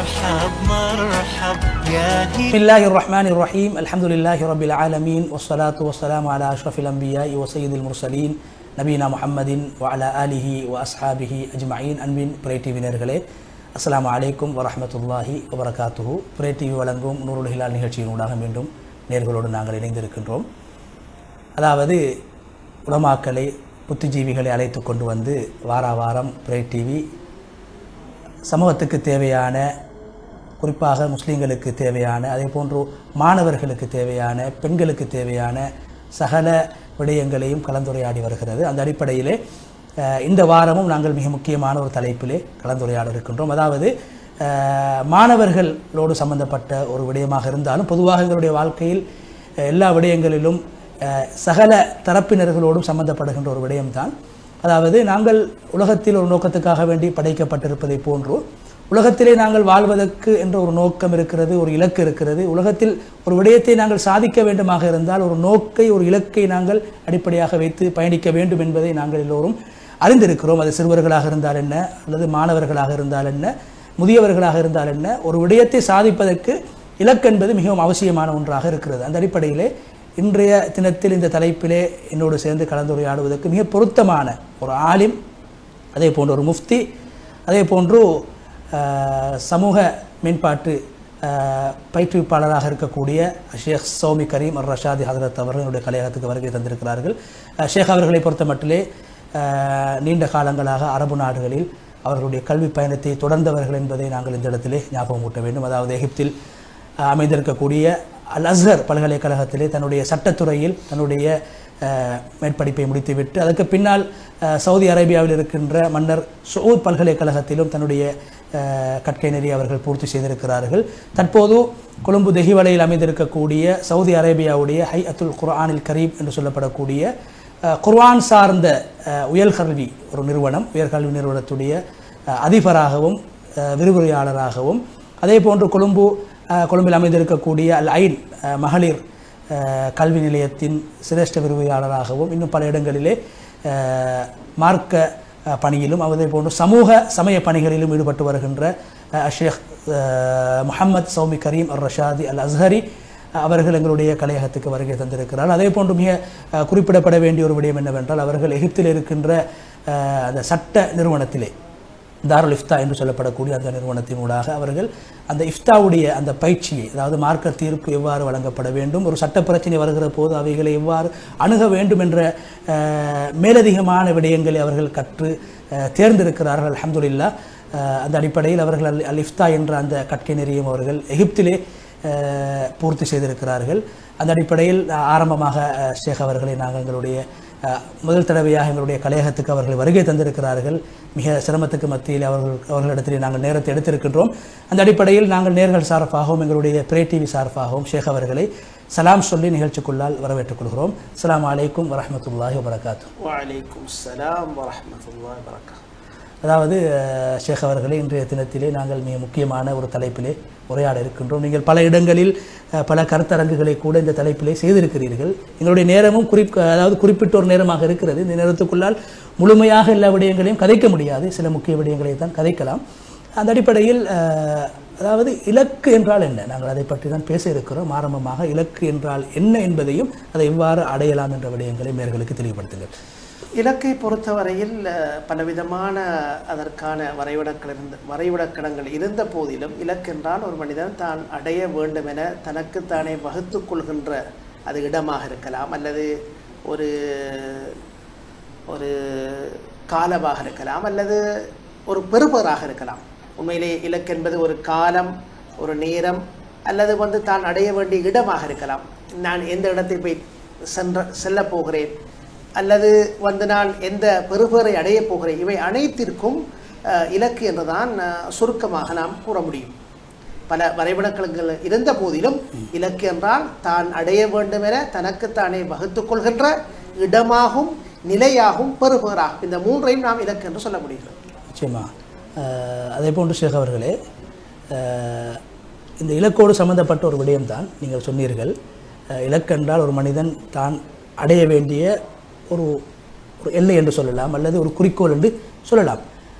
مرحب مرحب يا هي بسم الله الرحمن الرحيم الحمد لله رب العالمين والصلاة والسلام على أشرف الأنبياء وسيد المرسلين நபீனா முஹம்மதின் வஅலா ஆலிஹி வ அஸ்ஹாபிஹி அஜ்மஈன் அன்பின் பிரே டிவி நேர்களே அஸ்ஸலாமு அலைக்கும் வரஹ்மத்துல்லாஹி வபரகாத்துஹு பிரே டிவி வழங்கும் நூறுல் ஹிலால் நிகழ்ச்சியினூடாக மீண்டும் நேர்களோடு நாங்கள் இணைந்திருக்கின்றோம் அதாவது உலமாக்களை புத்திஜீவிகளை அழைத்து கொண்டு வந்து வாரா வாரம் பிரே டிவி சமூகத்துக்கு தேவையான குறிப்பாக முஸ்லீம்களுக்கு தேவையான அதே போன்று மாணவர்களுக்கு தேவையான பெண்களுக்கு தேவையான சகல விடயங்களையும் கலந்துரையாடி வருகிறது அந்த அடிப்படையிலே அஹ், இந்த வாரமும் நாங்கள் மிக முக்கியமான ஒரு தலைப்பிலே கலந்துரையாட இருக்கின்றோம் அதாவது அஹ், மாணவர்களோடு சம்பந்தப்பட்ட ஒரு விடயமாக இருந்தாலும் பொதுவாக எங்களுடைய வாழ்க்கையில் அஹ், எல்லா விடயங்களிலும் அஹ், சகல தரப்பினர்களோடும் சம்பந்தப்படுகின்ற ஒரு விடயம்தான் அதாவது நாங்கள் உலகத்தில் ஒரு நோக்கத்துக்காக வேண்டி படைக்கப்பட்டிருப்பதை போன்று உலகத்திலே நாங்கள் வாழ்வதற்கு என்ற ஒரு நோக்கம் இருக்கிறது ஒரு இலக்கு இருக்கிறது உலகத்தில் ஒரு விடயத்தை நாங்கள் சாதிக்க வேண்டுமாக இருந்தால் ஒரு நோக்கை ஒரு இலக்கை நாங்கள் அடிப்படையாக வைத்து பயணிக்க வேண்டும் என்பதை நாங்கள் எல்லோரும் அறிந்திருக்கிறோம் அது சிறுவர்களாக இருந்தால் என்ன அல்லது மாணவர்களாக இருந்தால் என்ன முதியவர்களாக இருந்தால் என்ன ஒரு விடயத்தை சாதிப்பதற்கு இலக்கு என்பது மிகவும் அவசியமான ஒன்றாக இருக்கிறது அந்த அடிப்படையிலே இன்றைய தினத்தில் இந்த தலைப்பிலே என்னோடு சேர்ந்து கலந்துரையாடுவதற்கு மிக பொருத்தமான ஒரு ஆலிம் அதே போன்று ஒரு முஃப்தி அதே போன்று அஹ், சமூக மேம்பாட்டு அஹ், பயிற்றுவிப்பாளராக இருக்கக்கூடிய ஷேக் சௌமி கரீம் அர் ரஷாதி ஹதரத் அவர்கள் என்னுடைய கலையகத்துக்கு வருகை தந்திருக்கிறார்கள் அஹ், ஷேக் அவர்களை பொறுத்த மட்டிலே அஹ், நீண்ட காலங்களாக அரபு நாடுகளில் அவர்களுடைய கல்வி பயணத்தை தொடர்ந்தவர்கள் என்பதை நாங்கள் இந்த இடத்திலே ஞாபகம் ஊட்ட வேண்டும் அதாவது எகிப்தில் அஹ், அமைந்திருக்கக்கூடிய அல் அஸ்ஹர் பல்கலைக்கழகத்திலே தன்னுடைய சட்டத்துறையில் தன்னுடைய அஹ், மேற்படிப்பை முடித்துவிட்டு அதற்கு பின்னால் அஹ், சவுதி அரேபியாவில் இருக்கின்ற மன்னர் சவுத் பல்கலைக்கழகத்திலும் தன்னுடைய அஹ், கற்கை நெறி அவர்கள் பூர்த்தி செய்திருக்கிறார்கள் தற்போது கொழும்பு தெஹிவலையில் அமைந்திருக்கக்கூடிய சவுதி அரேபியாவுடைய ஹை அத்துல் குர்ஆனில் கரீம் என்று சொல்லப்படக்கூடிய அஹ், குர்ஆன் சார்ந்த அஹ், உயர்கல்வி ஒரு நிறுவனம் உயர்கல்வி நிறுவனத்துடைய அஹ், அதிபராகவும் அஹ், விரிவுரையாளராகவும் அதே போன்று கொழும்பு அஹ், கொழும்பில் அமைந்திருக்கக்கூடிய அல் ஐன் அஹ், மகளிர் அஹ், கல்வி நிலையத்தின் சிரேஷ்ட விரிவுரையாளராகவும் இன்னும் பல இடங்களிலே அஹ், மார்க்க அஹ், பணியிலும் அதே போன்று சமூக சமய பணிகளிலும் ஈடுபட்டு வருகின்ற அஹ், ஷேக் அஹ், முஹம்மத் சௌமி கரீம் அர் ரஷாதி அல் அஸ்ஹரி அவர்கள் எங்களுடைய கலையகத்துக்கு வருகை தந்திருக்கிறார் அதே போன்று மிக அஹ், குறிப்பிடப்பட வேண்டிய ஒரு விடயம் என்னவென்றால் அவர்கள் எகிப்தில் இருக்கின்ற அஹ், அந்த சட்ட நிறுவனத்திலே தாருல் இஃப்தா என்று சொல்லப்படக்கூடிய அந்த நிறுவனத்தின் ஊடாக அவர்கள் அந்த இஃப்தாவுடைய அந்த பயிற்சியை அதாவது மார்க்க தீர்ப்பு எவ்வாறு வழங்கப்பட வேண்டும் ஒரு சட்ட பிரச்சனை வருகிற போது அவைகளை எவ்வாறு அணுக வேண்டும் என்ற அஹ், மேலதிகமான விடயங்களை அவர்கள் கற்று அஹ், தேர்ந்தெடுக்கிறார்கள் அல்ஹம்துலில்லாஹ் அஹ், அந்த அடிப்படையில் அவர்கள் அல் அல் இஃப்தா என்ற அந்த கற்கை நெறியும் அவர்கள் எகிப்திலே அஹ், பூர்த்தி செய்திருக்கிறார்கள் அந்த அடிப்படையில் அஹ், ஆரம்பமாக அஹ், ஷேக் அவர்களை நாங்கள் எங்களுடைய அஹ், முதல் தடவையாக எங்களுடைய கலையகத்துக்கு அவர்கள் வருகை தந்திருக்கிறார்கள் மிக சிரமத்துக்கு மத்தியில் அவர்கள் அவர்களிடத்தில் நாங்கள் நேரத்தை எடுத்திருக்கின்றோம் அந்த அடிப்படையில் நாங்கள் நேர்கள் சார்பாகவும் எங்களுடைய பிரே டிவி சார்பாகவும் ஷேக் அவர்களை சலாம் சொல்லி நிகழ்ச்சிக்குள்ளால் வரவேற்றுக் கொள்கிறோம் அஸ்ஸலாமு அலைக்கும் வரஹ்மத்துல்லாஹி வபரகாத்து வலைக்கும் சலாம் வரஹ்மத்துல்லாஹி வரகாத் அதாவது அஹ், ஷேக் அவர்களே இன்றைய தினத்திலே நாங்கள் மிக முக்கியமான ஒரு தலைப்பிலே உரையாட இருக்கின்றோம் நீங்கள் பல இடங்களில் அஹ், பல கருத்தரங்குகளை கூட இந்த தலைப்பிலே செய்திருக்கிறீர்கள் எங்களுடைய நேரமும் குறிப் அதாவது குறிப்பிட்ட ஒரு நேரமாக இருக்கிறது இந்த நேரத்துக்குள்ளால் முழுமையாக எல்லா விடயங்களையும் கதைக்க முடியாது சில முக்கிய விடயங்களை தான் கதைக்கலாம் அந்த அடிப்படையில் அஹ், அதாவது இலக்கு என்றால் என்ன நாங்கள் அதை பற்றி தான் பேச இருக்கிறோம் ஆரம்பமாக இலக்கு என்றால் என்ன என்பதையும் அதை எவ்வாறு அடையலாம் என்ற விடயங்களை மேர்களுக்கு தெளிவுபடுத்துங்கள் இலக்கை பொறுத்தவரையில் அஹ், பலவிதமான அதற்கான வரைவிடங்கள் இருந்த வரைவிடக்கணங்கள் இருந்த போதிலும் இலக்கென்றால் ஒரு மனிதன் தான் அடைய வேண்டும் என தனக்குத்தானே வகுத்துக் கொள்கின்ற அது இடமாக இருக்கலாம் அல்லது ஒரு ஒரு காலமாக இருக்கலாம் அல்லது ஒரு பெறுபராக இருக்கலாம் உண்மையிலே இலக்கு என்பது ஒரு காலம் ஒரு நேரம் அல்லது வந்து தான் அடைய வேண்டிய இடமாக இருக்கலாம் நான் எந்த இடத்தை போய் சென்ற செல்ல போகிறேன் அல்லது வந்து நான் எந்த பெறுபேரை அடையப் போகிறேன் இவை அனைத்திற்கும் அஹ், இலக்கு என்றுதான் அஹ், சுருக்கமாக நாம் கூற முடியும் பல வரைபடங்கள் இருந்த போதிலும் இலக்கு என்றால் தான் அடைய வேண்டும் என தனக்குத்தானே வகுத்துக் கொள்கின்ற இடமாகும் நிலையாகும் பெறுபேறாகும் இந்த மூன்றையும் நாம் இலக்கு என்று சொல்ல முடிகிறது நிச்சயமா அஹ், அதே போன்று ஷேக் அவர்களே அஹ், இந்த இலக்கோடு சம்பந்தப்பட்ட ஒரு விடயம்தான் நீங்கள் சொன்னீர்கள் அஹ், இலக்கு என்றால் ஒரு மனிதன் தான் அடைய வேண்டிய ஒரு ஒரு எல்லை என்று சொல்லலாம் அல்லது ஒரு குறிக்கோள் என்று சொல்லலாம்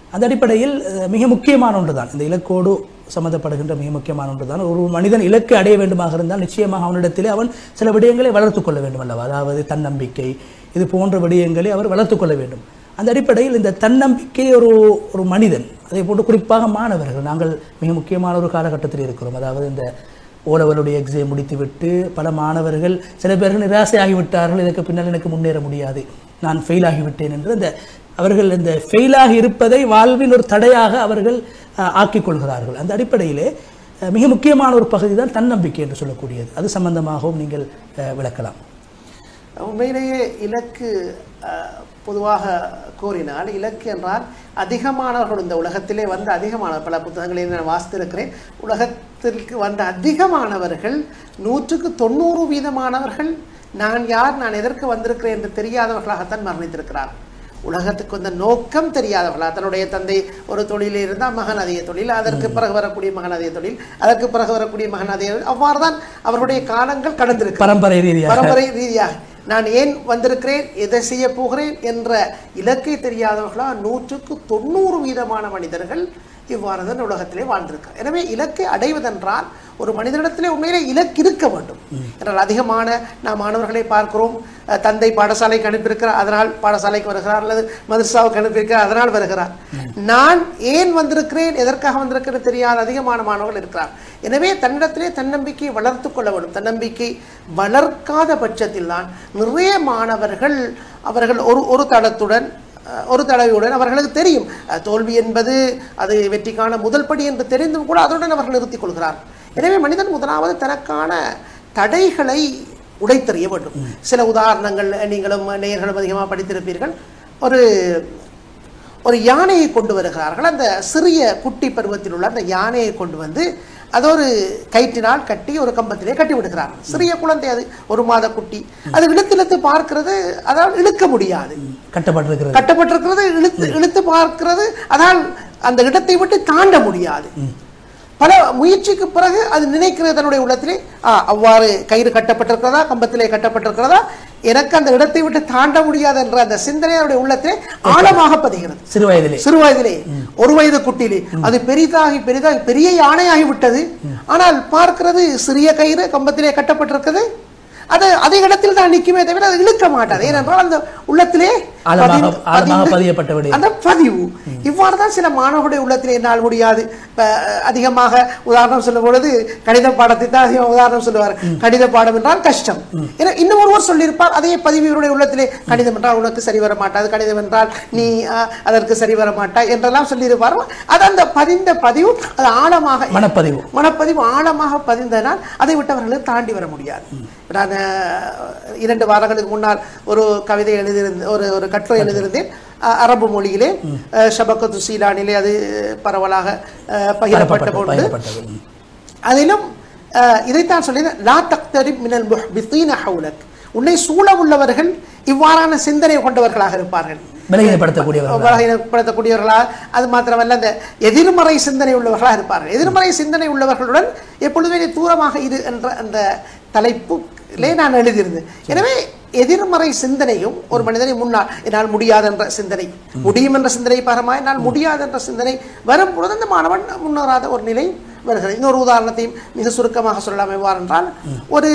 அந்த அடிப்படையில் அஹ், மிக முக்கியமான ஒன்று தான் இந்த இலக்கோடு சம்மந்தப்படுகின்ற மிக முக்கியமான ஒன்று தான் ஒரு மனிதன் இலக்கு அடைய வேண்டுமாக இருந்தால் நிச்சயமாக அவனிடத்திலே அவன் சில விடயங்களை வளர்த்துக் கொள்ள வேண்டும் அல்லவா அதாவது தன்னம்பிக்கை இது போன்ற விடயங்களை அவர் வளர்த்துக் கொள்ள வேண்டும் அந்த அடிப்படையில் இந்த தன்னம்பிக்கை ஒரு ஒரு மனிதன் அதே போன்று குறிப்பாக மாணவர்கள் நாங்கள் மிக முக்கியமான ஒரு காலகட்டத்தில் இருக்கிறோம் அதாவது இந்த ஓலவலுடைய எக்ஸாம் முடித்துவிட்டு பல மாணவர்கள் சில பேர்கள் நிராசையாகிவிட்டார்கள் இதற்கு பின்னால் எனக்கு முன்னேற முடியாது நான் ஃபெயில் ஆகிவிட்டேன் என்று அந்த அவர்கள் இந்த ஃபெயிலாகி இருப்பதை வாழ்வின் ஒரு தடையாக அவர்கள் அஹ், ஆக்கிக் கொள்கிறார்கள் அந்த அடிப்படையிலே அஹ், மிக முக்கியமான ஒரு பகுதி தான் தன்னம்பிக்கை என்று சொல்லக்கூடியது அது சம்பந்தமாகவும் நீங்கள் அஹ், விளக்கலாம் உண்மையிலேயே இலக்கு அஹ், பொதுவாக கூறினால் இலக்கு என்றால் அதிகமானவர்கள் இந்த உலகத்திலே வந்த அதிகமான பல புத்தகங்களை நான் வாசித்திருக்கிறேன் உலகத்திற்கு வந்த அதிகமானவர்கள் நூற்றுக்கு தொண்ணூறு வீதமானவர்கள் நான் யார் நான் எதற்கு வந்திருக்கிறேன் என்று தெரியாதவர்களாகத்தான் மரணித்திருக்கிறார் உலகத்துக்கு வந்த நோக்கம் தெரியாதவர்களா தன்னுடைய தந்தை ஒரு தொழிலில் இருந்தால் மகன் அதே தொழில் அதற்கு பிறகு வரக்கூடிய மகன் அதே தொழில் அதற்கு பிறகு வரக்கூடிய மகன் அதே அவ்வாறு தான் அவர்களுடைய காலங்கள் கடந்திருக்கு பரம்பரை ரீதியாக பரம்பரை ரீதியாக நான் ஏன் வந்திருக்கிறேன் எதை செய்ய போகிறேன் என்ற இலக்கை தெரியாதவர்களா நூற்றுக்கு தொண்ணூறு வீதமான மனிதர்கள் இவ்வாறு தான் உலகத்திலே வாழ்ந்திருக்கிறார் எனவே இலக்கை அடைவதென்றால் ஒரு மனிதனிடத்திலே உண்மையிலே இலக்கு இருக்க வேண்டும் என்றால் அதிகமான நாம் மாணவர்களை பார்க்கிறோம் அஹ், தந்தை பாடசாலைக்கு அனுப்பியிருக்கிறார் அதனால் பாடசாலைக்கு வருகிறார் அல்லது மதரசாவுக்கு அனுப்பியிருக்கிறார் அதனால் வருகிறார் நான் ஏன் வந்திருக்கிறேன் எதற்காக வந்திருக்கிறேன் தெரியாத அதிகமான மாணவர்கள் இருக்கிறார் எனவே தன்னிடத்திலே தன்னம்பிக்கையை வளர்த்து கொள்ள வேண்டும் தன்னம்பிக்கை வளர்க்காத பட்சத்தில் தான் நிறைய மாணவர்கள் அவர்கள் ஒரு ஒரு தளத்துடன் அஹ், ஒரு தடவையுடன் அவர்களுக்கு தெரியும் அஹ், தோல்வி என்பது அது வெற்றிக்கான முதல் படி என்று தெரிந்தும் கூட அதனுடன் அவர்கள் நிறுத்திக் கொள்கிறார் எனவே மனிதன் முதலாவது தனக்கான தடைகளை உடைத்தெறிய வேண்டும் சில உதாரணங்கள் நீங்களும் நேயர்களும் அதிகமாக படித்திருப்பீர்கள் ஒரு ஒரு யானையை கொண்டு வருகிறார்கள் அந்த சிறிய குட்டி பருவத்தில் உள்ள அந்த யானையை கொண்டு வந்து அது ஒரு கயிற்றினால் கட்டி ஒரு கம்பத்திலே கட்டி விடுகிறார் சிறிய குழந்தை அது ஒரு மாத குட்டி அது இழுத்து இழுத்து பார்க்கிறது அதால் இழுக்க முடியாது கட்டப்பட்டிருக்கிறது கட்டப்பட்டிருக்கிறது இழுத்து இழுத்து பார்க்கிறது அதனால் அந்த இடத்தை விட்டு தாண்ட முடியாது பல முயற்சிக்கு பிறகு அது நினைக்கிறது தன்னுடைய உள்ளத்திலே ஆ அவ்வாறு கயிறு கட்டப்பட்டிருக்கிறதா கம்பத்திலே கட்டப்பட்டிருக்கிறதா எனக்கு அந்த இடத்தை விட்டு தாண்ட முடியாது என்ற அந்த சிந்தனை அவருடைய உள்ளத்திலே ஆழமாக பதிகிறது சிறு வயதிலே சிறு வயதிலே ஒரு வயது குட்டிலே அது பெரிதாகி பெரிதாகி பெரிய யானையாகி விட்டது ஆனால் பார்க்கிறது சிறிய கயிறு கம்பத்திலே கட்டப்பட்டிருக்கிறது அது அதே இடத்தில் தான் நிற்குமே தவிர அது இழுக்க மாட்டாது ஏனென்றால் அந்த உள்ளத்திலே ஆழமாக- பதிந்து- ஆழமாக பதிந்து- பதியப்பட்ட விடயம். அந்த பதிவு இவ்வாறு தான் சில மாணவர்களுடைய உள்ளத்திலே என்னால் முடியாது இப்ப, அஹ், அதிகமாக உதாரணம் சொல்லும் பொழுது கணித பாடத்தை தான் அதிகம் உதாரணம் சொல்லுவார் கணித பாடம் என்றால் கஷ்டம் ஏன்னா இன்னும் ஒருவர் சொல்லியிருப்பார் அதே பதிவு இவருடைய உள்ளத்திலே கணிதம் என்றால் உனக்கு சரி வர மாட்டாது கணிதம் என்றால் நீ அஹ், அதற்கு சரி வர மாட்டாய் என்றெல்லாம் சொல்லியிருப்பார் அது அந்த பதிந்த பதிவு அது ஆழமாக மனப்பதிவு மனப்பதிவு ஆழமாக பதிந்தனால் அதை விட்டு அவர்கள் தாண்டி வர முடியாது நான் அஹ், இரண்டு வாரங்களுக்கு முன்னால் ஒரு கவிதை எழுதியிருந்த ஒரு ஒரு கட்டுரை எழுதியிருந்தேன் அஹ், அரபு மொழியிலே அஹ், ஷபக்கத்து சீலானிலே அது பரவலாக அஹ், பகிரப்பட்ட பொழுது பயன்பட்டது ம். அதிலும் அஹ், இதைத்தான் சொல்லியிருந்தேன் லா தக்தரிப் மினல் முஹ்பித்தீன ஹவுலக் உன்னை சூழ உள்ளவர்கள் இவ்வாறான சிந்தனை கொண்டவர்களாக இருப்பார்கள் பலகீனப்படுத்தக்கூடியவர்கள் பலகீனப்படுத்தக்கூடியவர்களா அது மாத்திரமல்ல அந்த எதிர்மறை சிந்தனை உள்ளவர்களாக இருப்பார்கள் எதிர்மறை சிந்தனை உள்ளவர்களுடன் எப்பொழுதுமே நீ தூரமாக இரு என்ற அந்த தலைப்புலே நான் எழுதியிருந்தேன் எனவே எதிர்மறை சிந்தனையும் ஒரு மனிதனை முன்னால் என்னால் முடியாது என்ற சிந்தனை முடியும் என்ற சிந்தனை பரமாய் என்னால் முடியாது என்ற சிந்தனை வரும் பொழுது அந்த மாணவன் முன்னேறாத ஒரு நிலை வருகிறது இன்னொரு உதாரணத்தையும் மிக சுருக்கமாக சொல்லலாம் எவ்வாறு என்றால் ஒரு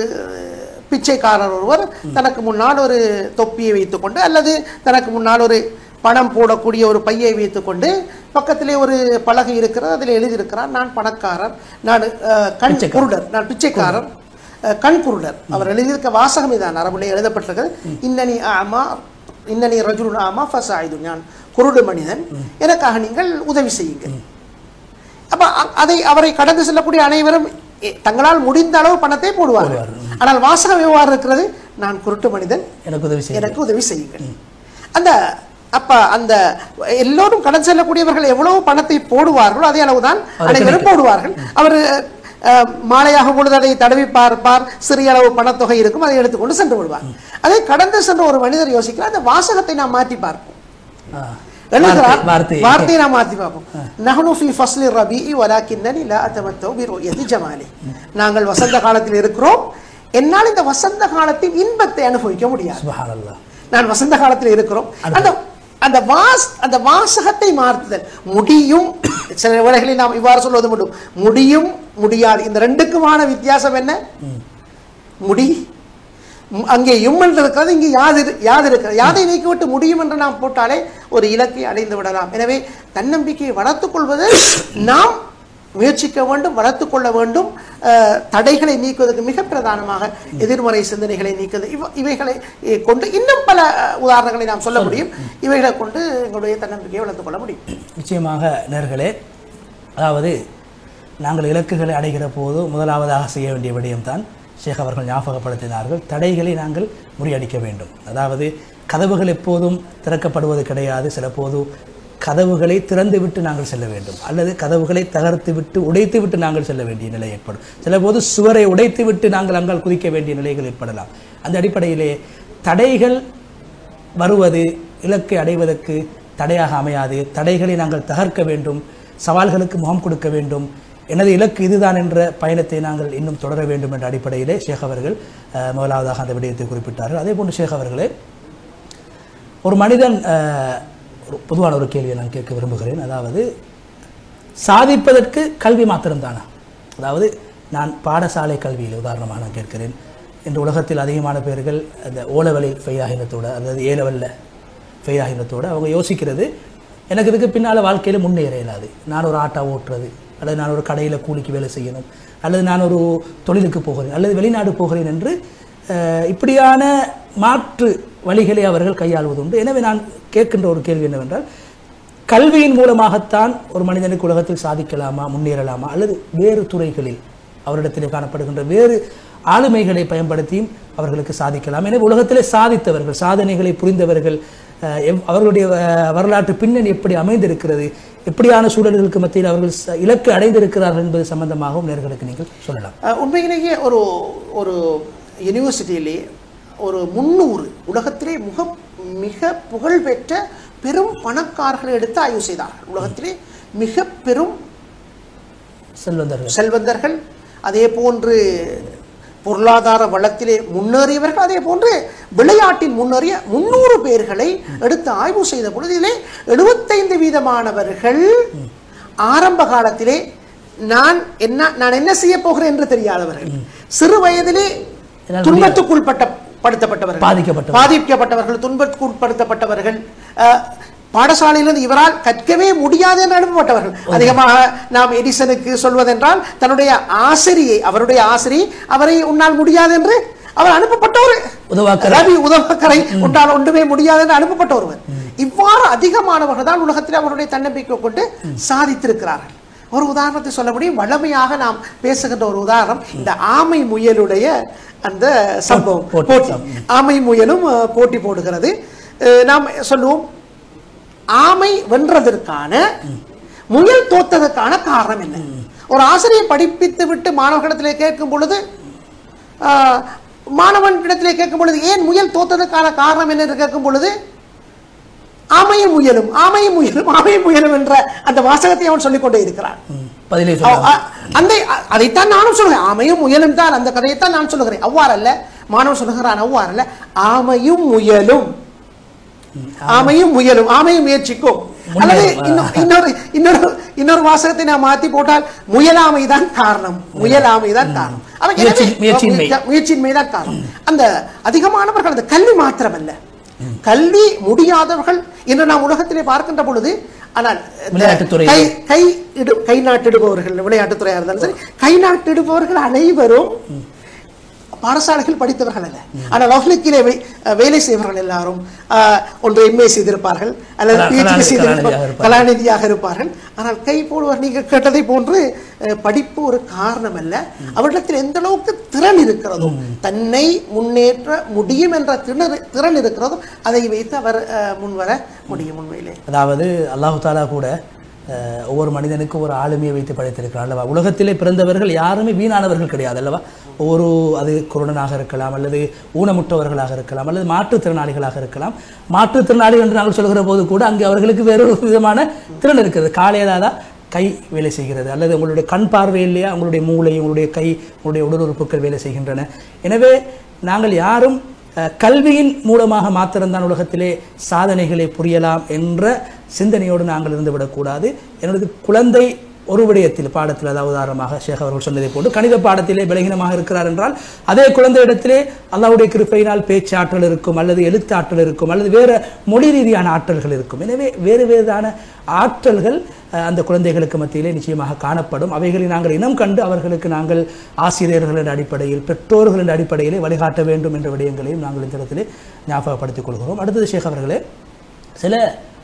பிச்சைக்காரர் ஒருவர் தனக்கு முன்னால் ஒரு தொப்பியை வைத்துக்கொண்டு அல்லது தனக்கு முன்னால் ஒரு பணம் போடக்கூடிய ஒரு பையை வைத்துக்கொண்டு பக்கத்திலே ஒரு பலகை இருக்கிறது அதில் எழுதியிருக்கிறார் நான் பணக்காரர் நான் அஹ், கண் பிச்சைக்காரர். குருடர் நான் பிச்சைக்காரர் அஹ், கண் குருடர் அவர் எழுதியிருக்க வாசகம் இதான் அரபுலே எழுதப்பட்டிருக்கிறது இன்னனி ஆமா இன்னனி ரஜுல் ஆமா ஃபசாயிது நான் குருடு மனிதன் எனக்காக நீங்கள் உதவி செய்யுங்கள் அப்ப அ- அதை அவரை கடந்து செல்லக்கூடிய அனைவரும் எ- தங்களால் முடிந்த அளவு பணத்தை போடுவார்கள் ஆனால் வாசகம் எவ்வாறு இருக்கிறது நான் குருட்டு மனிதன் எனக்கு உதவி செய்ய எனக்கு உதவி செய்யுங்கள் அந்த அப்ப அந்த எல்லோரும் கடன் செல்லக்கூடியவர்கள் எவ்வளவு பணத்தை போடுவார்களோ அதே அளவுதான் அனைவரும் போடுவார்கள் அவர் அஹ், மாலையாக பொழுது அதை தடவி பார்ப்பார் சிறிய அளவு பணத்தொகை இருக்கும் அதை எடுத்துக்கொண்டு சென்று விடுவார் அதை கடந்து சென்ற ஒரு மனிதர் யோசிக்கிறார் அந்த வாசகத்தை நாம் மாற்றி பார்ப்போம் ஆ. எழுதுகிறார் வார்த்தை- வார்த்தை வார்த்தையை நாம் மாற்றி பார்ப்போம் நஹ்னு ஃபீ ஃபஸ்லி ரபீஇ வலாக்கின்னனி லா அத்தமத்தவு பிருயதி ஜமாலி நாங்கள் வசந்த காலத்தில் இருக்கிறோம் என்னால் இந்த வசந்த காலத்தின் இன்பத்தை அனுபவிக்க முடியாது சுபஹானல்லாஹ் நான் வசந்த காலத்தில் இருக்கிறோம் அந்த அந்த வாஸ் அந்த வாசகத்தை மாற்றுதல் முடியும் சில வேளைகளில் நாம் இவ்வாறு சொல்வது முடியும் முடியும் முடியாது இந்த ரெண்டுக்குமான வித்தியாசம் என்ன முடி ம், அங்கே யும் என்று இருக்கிறது இங்கே யாது இரு- யாது இருக்கிறது யாதை நீக்கிவிட்டு முடியும் என்று நாம் போட்டாலே ஒரு இலக்கை அடைந்து விடலாம் எனவே தன்னம்பிக்கையை வளர்த்துக் கொள்வது நாம் முயற்சிக்க வேண்டும் வளர்த்துக் கொள்ள வேண்டும் அஹ், தடைகளை நீக்குவதற்கு மிக பிரதானமாக எதிர்மறை சிந்தனைகளை நீக்குவது இவ- இவைகளை eh, கொண்டு இன்னும் பல அஹ், உதாரணங்களை நாம் சொல்ல முடியும் இவைகளை கொண்டு எங்களுடைய தன்னம்பிக்கையை வளர்த்துக் கொள்ள முடியும் நிச்சயமாக நேர்களே அதாவது நாங்கள் இலக்குகளை அடைகிற போது முதலாவதாக செய்ய வேண்டிய விடயம்தான் ஷேக் அவர்கள் ஞாபகப்படுத்தினார்கள் தடைகளை நாங்கள் முறியடிக்க வேண்டும் அதாவது கதவுகள் எப்போதும் திறக்கப்படுவது கிடையாது சில போது கதவுகளை திறந்து விட்டு நாங்கள் செல்ல வேண்டும் அல்லது கதவுகளை தகர்த்து விட்டு உடைத்து விட்டு நாங்கள் செல்ல வேண்டிய நிலை ஏற்படும் சில போது சுவரை உடைத்து விட்டு நாங்கள் அங்கால் குதிக்க வேண்டிய நிலைகள் ஏற்படலாம் அந்த அடிப்படையிலே தடைகள் வருவது இலக்கை அடைவதற்கு தடையாக அமையாது தடைகளை நாங்கள் தகர்க்க வேண்டும் சவால்களுக்கு முகம் கொடுக்க வேண்டும் எனது இலக்கு இதுதான் என்ற பயணத்தை நாங்கள் இன்னும் தொடர வேண்டும் என்ற அடிப்படையிலே ஷேக் அவர்கள் அஹ், முதலாவதாக அந்த விடயத்தை குறிப்பிட்டார்கள் அதே போன்று ஷேக் அவர்களே ஒரு மனிதன் அஹ், ஒரு பொதுவான ஒரு கேள்வியை நான் கேட்க விரும்புகிறேன் அதாவது சாதிப்பதற்கு கல்வி மாத்திரம்தானா அதாவது நான் பாடசாலை கல்வியில் உதாரணமாக நான் கேட்கிறேன் இன்று உலகத்தில் அதிகமான பேர்கள் அந்த ஓலவலில் ஃபெயில் ஆகினத்தோட அதாவது ஏ லெவலில் ஃபெயில் ஆகினத்தோட அவங்க யோசிக்கிறது எனக்கு இதுக்கு பின்னால் வாழ்க்கையில் முன்னேற இயலாது நான் ஒரு ஆட்டோ ஓட்டுறது அல்லது நான் ஒரு கடையில் கூலிக்கு வேலை செய்யணும் அல்லது நான் ஒரு தொழிலுக்கு போகிறேன் அல்லது வெளிநாடு போகிறேன் என்று அஹ், இப்படியான மாற்று வழிகளை அவர்கள் கையாள்வதுண்டு எனவே நான் கேட்கின்ற ஒரு கேள்வி என்னவென்றால் கல்வியின் மூலமாகத்தான் ஒரு மனிதனுக்கு உலகத்தில் சாதிக்கலாமா முன்னேறலாமா அல்லது வேறு துறைகளில் அவரிடத்திலே காணப்படுகின்ற வேறு ஆளுமைகளை பயன்படுத்தியும் அவர்களுக்கு சாதிக்கலாம் எனவே உலகத்திலே சாதித்தவர்கள் சாதனைகளை புரிந்தவர்கள் அஹ், எவ்- அவர்களுடைய அஹ், வரலாற்று பின்னணி எப்படி அமைந்திருக்கிறது எப்படியான சூழல்களுக்கு மத்தியில் அவர்கள் ச- இலக்கு அடைந்திருக்கிறார்கள் என்பது சம்பந்தமாகவும் நேர்களுக்கு நீங்கள் சொல்லலாம் அஹ், உண்மையிலேயே ஒரு ஒரு யூனிவர்சிட்டியிலே ஒரு முன்னூறு உலகத்திலே மிக மிக புகழ்பெற்ற பெரும் பணக்காரர்களை எடுத்து ஆய்வு செய்தார்கள் உலகத்திலே மிக பெரும் செல்வந்தர்கள் செல்வந்தர்கள் அதே போன்று பொருளாதார வளத்திலே முன்னேறியவர்கள் அதே போன்று விளையாட்டில் முன்னேறிய முன்னூறு பேர்களை எடுத்து ஆய்வு செய்த பொழுது இதிலே எழுபத்தைந்து வீதமானவர்கள் ஆரம்ப காலத்திலே நான் என்ன நான் என்ன செய்ய போகிறேன் என்று தெரியாதவர்கள் சிறு வயதிலே என்னால் துன்பத்துக்குள்பட்ட படுத்தப்பட்டவர்கள் பாதிக்கப்பட்டவர்கள். பாதிக்கப்பட்டவர்கள் துன்பத்துக்குட்படுத்தப்பட்டவர்கள் அஹ், பாடசாலையிலிருந்து இவரால் கற்கவே முடியாது என்று அனுப்பப்பட்டவர்கள் அதிகமாக நாம் எடிசனுக்கு சொல்வதென்றால் தன்னுடைய ஆசிரியை அவருடைய ஆசிரியை அவரை உன்னால் முடியாது என்று அவர் அனுப்பப்பட்ட ஒரு உதவாக்கரை. ரவி உதவாக்கரை உன்னால் ஒன்றுமே முடியாது என்று அனுப்பப்பட்ட ஒருவர் இவ்வாறு அதிகமானவர்கள் தான் உலகத்தில் அவருடைய தன்னம்பிக்கை கொண்டு சாதித்திருக்கிறார்கள் ஒரு உதாரணத்தை சொல்ல முடியும் வளமையாக நாம் பேசுகின்ற ஒரு உதாரணம் இந்த ஆமை முயலுடைய அந்த சம்பவம் போட்டி போட்டி சம்பவம். ஆமை முயலும் அஹ், போட்டி போடுகிறது அஹ், நாம் சொல்லுவோம் ஆமை வென்றதற்கான முயல் தோத்ததற்கான காரணம் என்ன ஒரு ஆசிரியர் படிப்பித்து விட்டு மாணவர்களிடத்திலே கேட்கும் பொழுது ஆஹ், மாணவனிடத்திலே கேட்கும் பொழுது ஏன் முயல் தோத்ததற்கான காரணம் என்ன என்று கேட்கும் பொழுது ஆமையும் முயலும் ஆமையும் முயலும் ஆமையும் முயலும் என்ற அந்த வாசகத்தை அவன் சொல்லிக் கொண்டே இருக்கிறான் ம், பதிலை அவ்- சொல்லுங்கள் அ- அந்த அ- அதைத்தான் நானும் சொல்லுகிறேன் ஆமையும் முயலும் தான் அந்த கதையைத்தான் நான் சொல்லுகிறேன் அவ்வாறல்ல மாணவன் சொல்லுகிறான் அவ்வாறல்ல ஆமையும் முயலும் ஆமையும் முயலும் ஆமையும் முயற்சிக்கும் அல்லது முன்னேறும். இன்னொ- இன்னொரு இன்னொரு இன்னொரு வாசகத்தை நான் மாத்தி போட்டால் முயலாமை தான் காரணம் முயலாமை தான் காரணம் அவன் எனவே- முயற்சி- முயற்சியின்மை. முயற்சியின்மை தான் காரணம் அந்த அதிகமானவர்கள் அந்த கல்வி மாத்திரமல்ல கல்வி முடியாதவர்கள் என்று நாம் உலகத்திலே பார்க்கின்ற பொழுது ஆனால் இந்த விளையாட்டுத்துறையில். கை கை இடு கை நாட்டிடுபவர்கள் விளையாட்டுத்துறையாக இருந்தாலும் சரி கை நாட்டிடுபவர்கள் அனைவரும் பாடசாலைகள் படித்தவர்கள் அல்ல ஆனால் லவ்லிக்கிலே வே- வேலை செய்பவர்கள் எல்லாரும் ஆஹ், ஒன்று எம்ஏ செய்திருப்பார்கள் அல்லது கலா- PhD கலாநிதி- செய்திருப்பார்கள் கலாநிதியாக இருப்பார்கள். கலாநிதியாக இருப்பார்கள் ஆனால் கை போடுவர் நீங்கள் கேட்டதை போன்று அஹ், படிப்பு ஒரு காரணம் அல்ல அவரிடத்தில் எந்த அளவுக்கு திறன் இருக்கிறதோ தன்னை முன்னேற்ற முடியும் என்ற திணறு திறன் இருக்கிறதோ அதை வைத்து அவர் அஹ், முன்வர முடியும் உண்மையிலே அதாவது அல்லாஹு தாலா கூட அஹ், ஒவ்வொரு மனிதனுக்கும் ஒரு ஆளுமையை வைத்து படைத்திருக்கிறார் அல்லவா உலகத்திலே பிறந்தவர்கள் யாருமே வீணானவர்கள் கிடையாது அல்லவா ஒவ்வொரு அது குருடனாக இருக்கலாம் அல்லது ஊனமுற்றவர்களாக இருக்கலாம் அல்லது மாற்றுத்திறனாளிகளாக இருக்கலாம் மாற்றுத்திறனாளிகள் என்று நாங்கள் சொல்கிற போது கூட அங்கே அவர்களுக்கு வேறொரு விதமான திறன் இருக்கிறது காலையிலாதா கை வேலை செய்கிறது அல்லது உங்களுடைய கண் பார்வை இல்லையா உங்களுடைய மூளை உங்களுடைய கை உங்களுடைய உடல் உறுப்புகள் வேலை செய்கின்றன எனவே நாங்கள் யாரும் அஹ், கல்வியின் மூலமாக மாத்திரம்தான் உலகத்திலே சாதனைகளை புரியலாம் என்ற சிந்தனையோடு நாங்கள் இருந்து விடக்கூடாது என்னுடைய குழந்தை ஒரு விடயத்தில் பாடத்தில் அதாவது உதாரணமாக ஷேக் அவர்கள் சொன்னதை போன்று கணித பாடத்திலே பலகீனமாக இருக்கிறார் என்றால் அதே குழந்தையிடத்திலே அல்லாவுடைய கிருப்பையினால் பேச்சாற்றல் இருக்கும் அல்லது எழுத்தாற்றல் இருக்கும் அல்லது வேறு மொழி ரீதியான ஆற்றல்கள் இருக்கும் எனவே வேறு வேறான ஆற்றல்கள் அஹ், அந்த குழந்தைகளுக்கு மத்தியிலே நிச்சயமாக காணப்படும் அவைகளை நாங்கள் இனம் கண்டு அவர்களுக்கு நாங்கள் ஆசிரியர்களின் அடிப்படையில் பெற்றோர்களின் அடிப்படையிலே வழிகாட்ட வேண்டும் என்ற விடயங்களையும் நாங்கள் இந்த இடத்திலே ஞாபகப்படுத்திக் கொள்கிறோம் அடுத்தது ஷேக் அவர்களே சில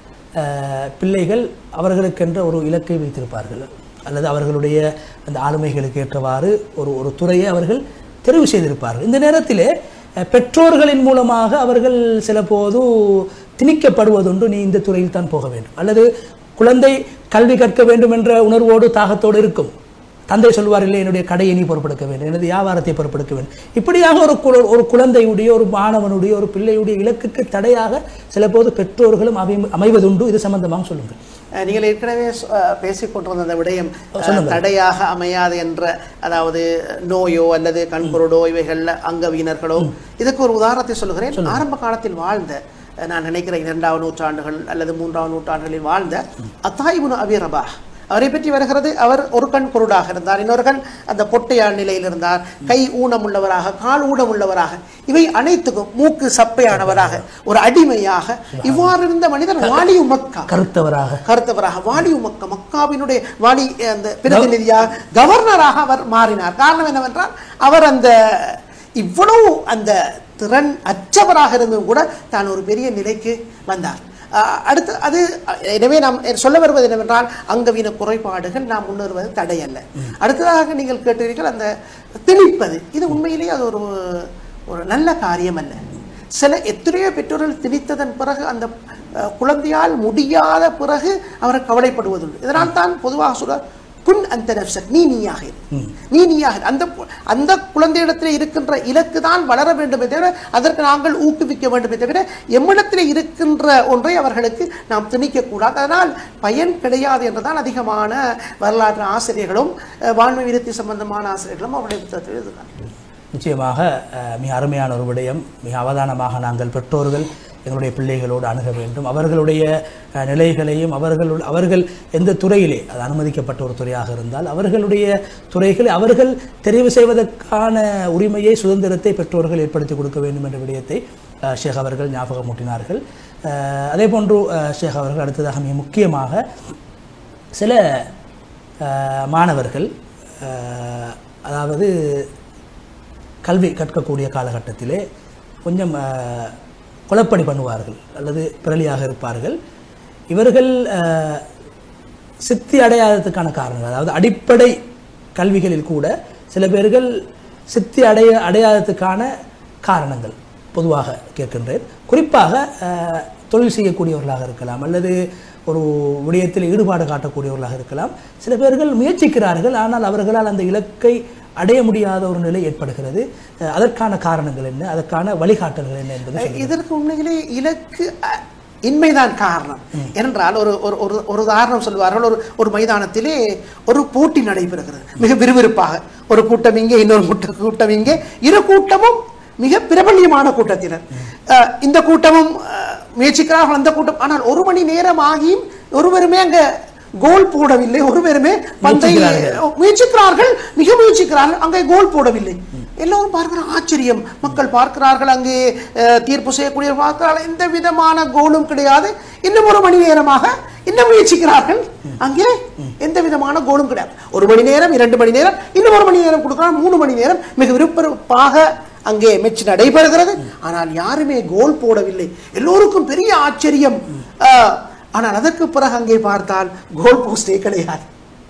அஹ், பிள்ளைகள் அவர்களுக்கென்ற ஒரு இலக்கை வைத்திருப்பார்கள் அல்லது அவர்களுடைய அந்த ஆளுமைகளுக்கு ஏற்றவாறு ஒரு ஒரு துறையை அவர்கள் தெரிவு செய்திருப்பார்கள் இந்த நேரத்திலே அஹ், பெற்றோர்களின் மூலமாக அவர்கள் சில போது திணிக்கப்படுவதுண்டு நீ இந்த துறையில் தான் போக வேண்டும் அல்லது குழந்தை கல்வி கற்க வேண்டும் என்ற உணர்வோடு தாகத்தோடு இருக்கும் தந்தை சொல்வார் இல்லை என்னுடைய கடையை நீ பொறுப்பெடுக்க வேண்டும் எனது வியாபாரத்தை பொறுப்பெடுக்க வேண்டும் இப்படியாக ஒரு குழ ஒரு குழந்தையுடைய ஒரு மாணவனுடைய ஒரு பிள்ளையுடைய இலக்குக்கு தடையாக சில போது பெற்றோர்களும் அமை அமைவதுண்டு இது சம்பந்தமாக சொல்லுங்கள் அஹ் நீங்கள் ஏற்கனவே சொ- அஹ் பேசிக் கொண்டிருந்த அந்த விடயம் அஹ், தடையாக அமையாது என்ற அதாவது நோயோ அல்லது கண்குருடோ இவைகள்ல அங்கவீனர்களோ இதுக்கு ஒரு உதாரணத்தை சொல்லுகிறேன் ஆரம்ப காலத்தில் வாழ்ந்த அஹ், நான் நினைக்கிறேன் இரண்டாவது நூற்றாண்டுகள் அல்லது மூன்றாவது நூற்றாண்டுகளில் வாழ்ந்த அத்தாயிபுன் அபி ரபாஹ் அவரை பற்றி வருகிறது அவர் ஒரு கண் குருடாக இருந்தார் இன்னொரு கண் அந்த பொட்டையாள் நிலையில் இருந்தார் கை ஊனமுள்ளவராக கால் ஊனமுள்ளவராக இவை அனைத்துக்கும் மூக்கு சப்பையானவராக ஒரு அடிமையாக இவ்வாறு இருந்த மனிதர் வாலியு மக்கா கருத்தவராக கருத்தவராக வாலி மக்கா மக்காவினுடைய வாலி அந்த பிரதிநிதியாக கவர்னராக அவர் மாறினார் காரணம் என்னவென்றால் அவர் அந்த இவ்வளவு அந்த திறன் அற்றவராக இருந்தும் கூட தான் ஒரு பெரிய நிலைக்கு வந்தார் அஹ் அடுத்து அது அஹ் எனவே நாம் சொல்ல வருவது என்னவென்றால் அங்கவீன குறைபாடுகள் நாம் முன்னேறுவது தடையல்ல அடுத்ததாக நீங்கள் கேட்டீர்கள் அந்த திணிப்பது இது உண்மையிலேயே அது ஒரு ஒரு நல்ல காரியம் அல்ல சில எத்தனையோ பெற்றோர்கள் திணித்ததன் பிறகு அந்த அஹ், குழந்தையால் முடியாத பிறகு அவர் கவலைப்படுவதுண்டு இதனால் தான் பொதுவாக சொல்ற குன் அந்த நப்சக் நீ நீயாக இரு. நீ நீயாக இரு. அந்த கு- அந்த குழந்தையிடத்தில் இருக்கின்ற இலக்கு தான் வளர வேண்டுமே தவிர அதற்கு நாங்கள் ஊக்குவிக்க வேண்டுமே தவிர எம்மிடத்தில் இருக்கின்ற ஒன்றை அவர்களுக்கு நாம் திணிக்கக்கூடாது அதனால் பயன் கிடையாது என்றுதான் அதிகமான வரலாற்று ஆசிரியர்களும் அஹ், வான்மை விருத்தி சம்பந்தமான ஆசிரியர்களும் அவருடைய புத்தகத்தில் எழுதுகிறார்கள் நிச்சயமாக அஹ், மிக அருமையான ஒரு விடயம் மிக அவதானமாக நாங்கள் பெற்றோர்கள் எங்களுடைய பிள்ளைகளோடு அணுக வேண்டும் அவர்களுடைய அஹ், நிலைகளையும் அவர்கள் அவர்கள் எந்த துறையிலே அது அனுமதிக்கப்பட்ட ஒரு துறையாக இருந்தால் அவர்களுடைய துறைகளை அவர்கள் தெரிவு செய்வதற்கான உரிமையை சுதந்திரத்தை பெற்றோர்கள் ஏற்படுத்தி கொடுக்க வேண்டும் என்ற விடயத்தை அஹ், ஷேக் அவர்கள் ஞாபகமூட்டினார்கள் அஹ், அதே போன்று அஹ், ஷேக் அவர்கள் அடுத்ததாக மிக முக்கியமாக சில அஹ், மாணவர்கள் அஹ், அதாவது கல்வி கற்கக்கூடிய காலகட்டத்திலே கொஞ்சம் அஹ், குழப்படி பண்ணுவார்கள் அல்லது பிறலியாக இருப்பார்கள் இவர்கள் அஹ், சித்தி அடையாததுக்கான காரணங்கள் அதாவது அடிப்படை கல்விகளில் கூட சில பேர்கள் சித்தி அடைய அடையாததுக்கான காரணங்கள் பொதுவாக கேட்கின்றேன் குறிப்பாக அஹ், தொழில் செய்யக்கூடியவர்களாக இருக்கலாம் அல்லது ஒரு விடயத்தில் ஈடுபாடு காட்டக்கூடியவர்களாக இருக்கலாம் சில பேர்கள் முயற்சிக்கிறார்கள் ஆனால் அவர்களால் அந்த இலக்கை அடைய முடியாத ஒரு நிலை ஏற்படுகிறது அஹ், அதற்கான காரணங்கள் என்ன அதற்கான வழிகாட்டல்கள் என்ன என்பது சொல்லுங்கள். இதற்கு உண்மையிலே இலக்கு அஹ், இன்மைதான் காரணம் ஏனென்றால் ஒரு ஒரு ஒரு ஒரு உதாரணம் சொல்வார்கள் ஒரு ஒரு மைதானத்திலே ஒரு போட்டி நடைபெறுகிறது மிக விறுவிறுப்பாக ஒரு கூட்டம் இங்கே இன்னொரு கூட்ட- கூட்டம் இங்கே இரு கூட்டமும் மிக பிரபல்யமான கூட்டத்தினர் அஹ், இந்த கூட்டமும் அஹ், முயற்சிக்கிறார்கள் அந்த கூட்டம் ஆனால் ஒரு மணி நேரம் ஆகியும் ஒருவருமே அங்க கோல் போடவில்லை ஒருவருமே பந்தை முயற்சிக்கிறார்கள். முயற்சிக்கிறார்கள் மிக முயற்சிக்கிறார்கள் அங்கே கோல் போடவில்லை எல்லோரும் பார்க்கிற ஆச்சரியம் மக்கள் பார்க்கிறார்கள் அங்கே அஹ், தீர்ப்பு செய்யக்கூடிய பார்க்கிறார்கள் எந்த விதமான கோலும் கிடையாது இன்னும் ஒரு மணி நேரமாக இன்னும் முயற்சிக்கிறார்கள் அங்கே எந்த விதமான கோலும் கிடையாது ஒரு மணி நேரம் இரண்டு மணி நேரம் இன்னும் ஒரு மணி நேரம் கொடுக்கிறார் மூணு மணி நேரம் மிக விருப்பமாக அங்கே மெச்சு நடைபெறுகிறது ஆனால் யாருமே கோல் போடவில்லை எல்லோருக்கும் பெரிய ஆச்சரியம் அஹ், ஆனால் அதற்கு பிறகு அங்கே பார்த்தால் கோல் போஸ்டே கிடையாது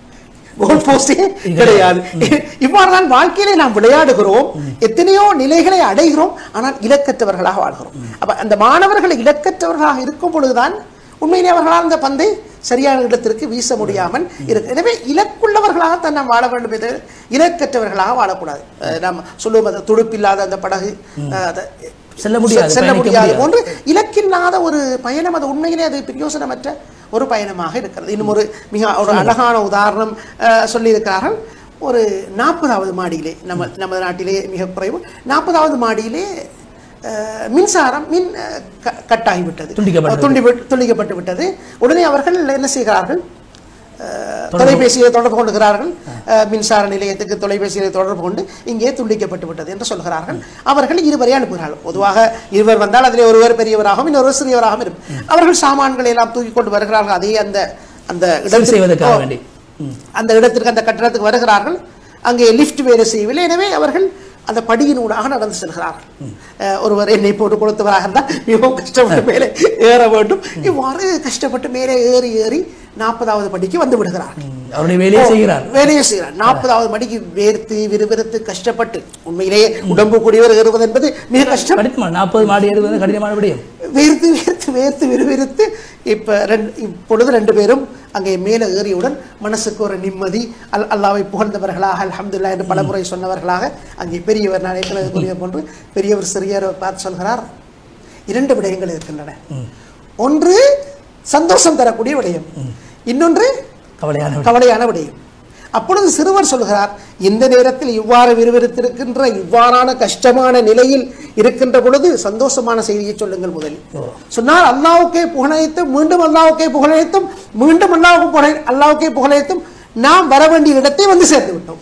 கோல் போஸ்டே கிடையாது இவ்வாறு தான் வாழ்க்கையிலே நாம் விளையாடுகிறோம் எத்தனையோ நிலைகளை அடைகிறோம் ஆனால் இலக்கற்றவர்களாக வாழ்கிறோம் அப்ப அந்த மாணவர்கள் இலக்கற்றவர்களாக இருக்கும் பொழுதுதான் உண்மையிலே அவர்களால் அந்த பந்தை சரியான இடத்திற்கு வீச முடியாமல் இருக்கு எனவே இலக்குள்ளவர்களாகத்தான் நாம் வாழ வேண்டும் தவிர இலக்கற்றவர்களாக வாழக்கூடாது அஹ் நாம் சொல்லுவோம் அந்த துடுப்பில்லாத அந்த படகு அஹ் அதை செல்ல முடியாது, செல்ல பயணிக்க முடியாது முடியாது. ஒன்று இலக்கில்லாத ஒரு பயணம் அது உண்மையிலே அது பிரயோசனமற்ற ஒரு பயணமாக இருக்கிறது இன்னும் ஒரு மிக ஒரு அழகான உதாரணம் அஹ், சொல்லியிருக்கிறார்கள் ஒரு நாற்பதாவது மாடியிலே நம்ம நமது நாட்டிலே மிக குறைவு நாற்பதாவது மாடியிலே அஹ், மின்சாரம் மின் அஹ், க- கட்டாகிவிட்டது துண்டிக்கப்பட்டது. துண்டி துண்டிக்கப்பட்டு விட்டது உடனே அவர்கள் என்ன செய்கிறார்கள் அஹ், தொலைபேசியை தொடர்பு கொள்கிறார்கள் அஹ், மின்சார நிலையத்துக்கு தொலைபேசியை தொடர்பு கொண்டு இங்கே துண்டிக்கப்பட்டு விட்டது என்று சொல்கிறார்கள் அவர்கள் இருவரை அனுப்புகிறார்கள் பொதுவாக இருவர் வந்தால் அதிலே ஒருவர் பெரியவராகவும் இன்னொருவர் சிறியவராகவும் இருக்கும் அவர்கள் சாமான்களை எல்லாம் தூக்கி கொண்டு வருகிறார்கள் அதே அந்த அந்த சரி செய்வதற்காக ஓ, வேண்டி ம். அந்த இடத்திற்கு அந்த கட்டடத்துக்கு வருகிறார்கள் அங்கே லிஃப்ட் வேலை செய்யவில்லை எனவே அவர்கள் அந்த படியின் ஊடாக நடந்து செல்கிறார்கள் அஹ், ஒருவர் என்னை போட்டு கொடுத்தவராக இருந்தால் மிகவும் கஷ்டப்பட்டு மேலே ஏற வேண்டும் இவ்வாறு கஷ்டப்பட்டு மேலே ஏறி ஏறி நாற்பதாவது படிக்கு வந்து விடுகிறார்கள் அவருடைய வேலையை செய்கிறார் வேலையை செய்கிறார் நாற்பதாவது மணிக்கு வேர்த்து விறுவிறுத்து கஷ்டப்பட்டு உண்மையிலேயே உடம்பு கூடியவர் ஏறுவது என்பது மிக கஷ்டம் கடினமா நாற்பது மாடி ஏறுவது கடினமான விடயம் வேர்த்து வேர்த்து வேர்த்து விறுவிறுத்து இப்போ ரெண்டு இப்பொழுது ரெண்டு பேரும் அங்கே மேலே ஏறியவுடன் மனசுக்கு ஒரு நிம்மதி அல் அல்லாவை புகழ்ந்தவர்களாக அல்ஹம்துலில்லாஹ் என்று பலமுறை சொன்னவர்களாக அங்கே பெரியவர் நான் ஏற்கனவே கூறிய போன்று பெரியவர் சிறியவர் பார்த்து சொல்கிறார் இரண்டு விடயங்கள் இருக்கின்றன ஒன்று சந்தோஷம் தரக்கூடிய விடயம் இன்னொன்று கவலையான விடயம். கவலையான விடயம் அப்பொழுது சிறுவர் சொல்கிறார் இந்த நேரத்தில் இவ்வாறு விறுவிறுத்திருக்கின்ற இவ்வாறான கஷ்டமான நிலையில் இருக்கின்ற பொழுது சந்தோஷமான செய்தியை சொல்லுங்கள் முதலில் சொன்னால் அல்லாவுக்கே புகழனைத்தும் மீண்டும் அல்லாவுக்கே புகழனைத்தும் மீண்டும் அல்லாவுக்கு புகழ அல்லாவுக்கே புகழனைத்தும் நாம் வர வேண்டிய இடத்தை வந்து சேர்ந்து விட்டோம்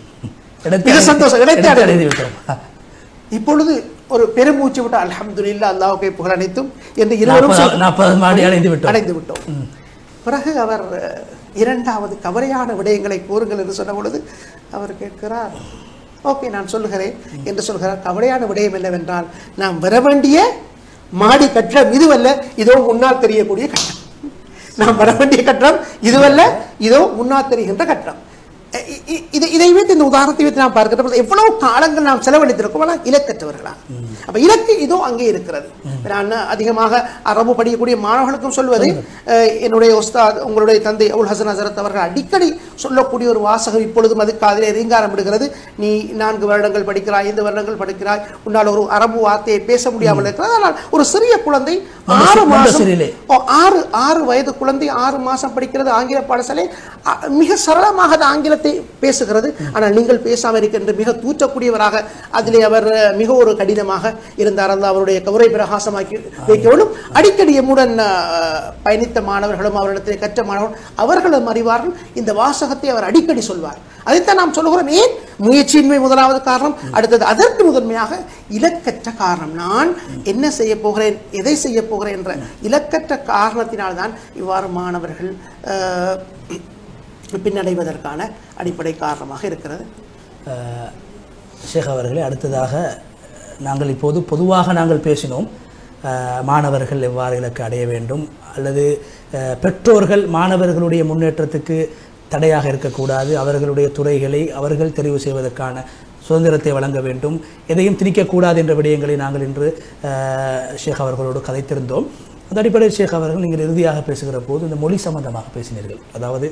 இடத்தை மிக அடைந்து- சந்தோஷம். இடத்தை இடத்தை அடைந்து அடைந்து விட்டோம் இப்பொழுது ஒரு பெருமூச்சு விட்டு அல்ஹம்துலில்லாஹ் அல்லாவுக்கே புகழனைத்தும் என்று இருவரும் நாற்பது- சொல்- நாற்பது மாடி அடைந்து விட்டோம். அடைந்து விட்டோம் பிறகு அவர் அஹ், இரண்டாவது கவலையான விடயங்களை கூறுங்கள் என்று சொன்ன பொழுது அவர் கேட்கிறார் ஓகே நான் சொல்லுகிறேன் என்று சொல்கிறார் கவலையான விடயம் என்னவென்றால் நாம் வர வேண்டிய மாடி கட்டடம் இதுவல்ல இதோ முன்னால் தெரியக்கூடிய கட்டடம் நாம் வர வேண்டிய கட்டடம் இதுவல்ல இதோ முன்னால் தெரிகின்ற கட்டடம் அஹ் இ- இ- இதை இதை வைத்து இந்த உதாரணத்தை வைத்து நாம் பார்க்கிற பொழுது எவ்வளவு காலங்கள் நாம் செலவழித்திருக்கோம் ஆனால் இலக்கற்றவர்களா அப்ப இலக்கு இதோ அங்கே இருக்கிறது நான் அதிகமாக அரபு படிக்கக்கூடிய மாணவர்களுக்கும் சொல்வது அஹ், என்னுடைய உஸ்தாத் உங்களுடைய தந்தை அவுல் ஹசன் ஹசரத் அவர்கள் அடிக்கடி சொல்லக்கூடிய ஒரு வாசகம் இப்பொழுதும் அது காதிலே ரீங்காரம் விடுகிறது நீ நான்கு வருடங்கள் படிக்கிறாய் ஐந்து வருடங்கள் படிக்கிறாய் உன்னால் ஒரு அரபு வார்த்தையை பேச முடியாமல் இருக்கிறது ஆனால் ஒரு சிறிய குழந்தை ஆறு மாதம் மொண்டசிரியிலே. ஓ, ஆறு ஆறு வயது குழந்தை ஆறு மாசம் படிக்கிறது ஆங்கில பாடசாலை அ, மிக சரளமாக அது ஆங்கிலத்தை பேசுகிறது ஆனால் நீங்கள் பேசாமல் இருக்கின்ற மிக தூற்றக்கூடியவராக அதிலே அவர் அஹ், மிக ஒரு கடினமாக இருந்தார் அந்த அவருடைய கவுரை பிரகாசமாக்கி வைக்கவும் அடிக்கடி எம்முடன் அஹ், பயணித்த மாணவர்களும் அவரிடத்திலே கற்ற மாணவர்களும் அவர்களும் அறிவார்கள் இந்த வாசகத்தை அவர் அடிக்கடி சொல்வார் அதைத்தான் நாம் சொல்லுகிறோம் ஏன் முயற்சியின்மை முதலாவது காரணம் அடுத்தது அதற்கு முதன்மையாக இலக்கற்ற காரணம் நான் என்ன செய்ய போகிறேன் எதை செய்ய போகிறேன் என்ற இலக்கற்ற காரணத்தினால்தான் இவ்வாறு மாணவர்கள் அஹ், பின்னடைவதற்கான அடிப்படை காரணமாக இருக்கிறது அஹ், ஷேக் அவர்களே அடுத்ததாக நாங்கள் இப்போது பொதுவாக நாங்கள் பேசினோம் அஹ், மாணவர்கள் எவ்வாறு இலக்கு அடைய வேண்டும் அல்லது அஹ், பெற்றோர்கள் மாணவர்களுடைய முன்னேற்றத்துக்கு தடையாக இருக்கக்கூடாது அவர்களுடைய துறைகளை அவர்கள் தெரிவு செய்வதற்கான சுதந்திரத்தை வழங்க வேண்டும் எதையும் திணிக்கக்கூடாது என்ற விடயங்களை நாங்கள் இன்று அஹ், ஷேக் அவர்களோடு கதைத்திருந்தோம் அந்த அடிப்படையில் ஷேக் அவர்கள் நீங்கள் இறுதியாக பேசுகிற போது இந்த மொழி சம்பந்தமாக பேசினீர்கள் அதாவது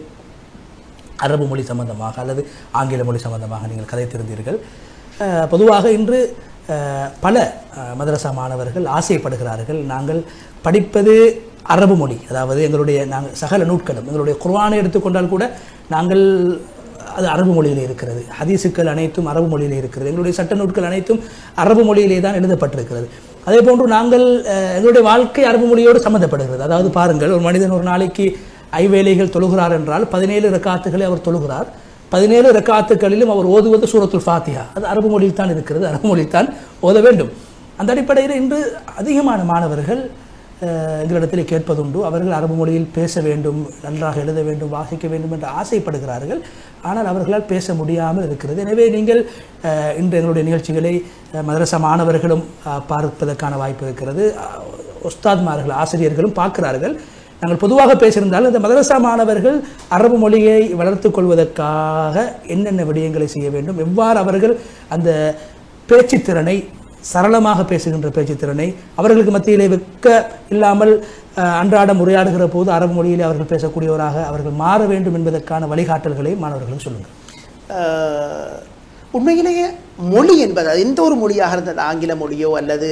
அரபு மொழி சம்பந்தமாக அல்லது ஆங்கில மொழி சம்பந்தமாக நீங்கள் கதைத்திருந்தீர்கள் அஹ், பொதுவாக இன்று அஹ், பல அஹ், மதரசா மாணவர்கள் ஆசைப்படுகிறார்கள் நாங்கள் படிப்பது அரபு மொழி அதாவது எங்களுடைய நாங்கள் சகல நூட்களும் எங்களுடைய குர்ஆனை எடுத்துக்கொண்டால் கூட நாங்கள் அது அரபு மொழியிலே இருக்கிறது ஹதீசுக்கள் அனைத்தும் அரபு மொழியிலே இருக்கிறது எங்களுடைய சட்ட நூட்கள் அனைத்தும் அரபு மொழியிலே தான் எழுதப்பட்டிருக்கிறது அதே போன்று நாங்கள் அஹ், எங்களுடைய வாழ்க்கை அரபு மொழியோடு சம்மந்தப்படுகிறது அதாவது பாருங்கள் ஒரு மனிதன் ஒரு நாளைக்கு ஐவேளைகள் தொழுகிறார் என்றால் பதினேழு ரக்காத்துகளை அவர் தொழுகிறார் பதினேழு ரக்காத்துகளிலும் அவர் ஓதுவது சூரத்துல் ஃபாத்திஹா அது அரபு மொழியில் தான் இருக்கிறது அரபு மொழியில் தான் ஓத வேண்டும் அந்த அடிப்படையில் இன்று அதிகமான மாணவர்கள் அஹ், எங்களிடத்தில் கேட்பதுண்டு அவர்கள் அரபு மொழியில் பேச வேண்டும் நன்றாக எழுத வேண்டும் வாசிக்க வேண்டும் என்று ஆசைப்படுகிறார்கள் ஆனால் அவர்களால் பேச முடியாமல் இருக்கிறது எனவே நீங்கள் அஹ், இன்று எங்களுடைய நிகழ்ச்சிகளை அஹ், மதரசா மாணவர்களும் அஹ், பார்ப்பதற்கான வாய்ப்பு இருக்கிறது அஹ், உஸ்தாத்மார்கள் ஆசிரியர்களும் பார்க்கிறார்கள் நாங்கள் பொதுவாக பேசியிருந்தாலும் இந்த மதரசா மாணவர்கள் அரபு மொழியை வளர்த்துக் கொள்வதற்காக என்னென்ன விடயங்களை செய்ய வேண்டும் எவ்வாறு அவர்கள் அந்த பேச்சுத் திறனை சரளமாக பேசுகின்ற பேச்சுத் திறனை அவர்களுக்கு மத்தியிலே வெட்க இல்லாமல் அஹ், அன்றாடம் உரையாடுகிற போது அரபு மொழியிலே அவர்கள் பேசக்கூடியவராக அவர்கள் மாற வேண்டும் என்பதற்கான வழிகாட்டல்களை மாணவர்களுக்கு சொல்லுங்கள் அஹ், உண்மையிலேயே மொழி என்பது அது எந்த ஒரு மொழியாக இருந்தது ஆங்கில மொழியோ அல்லது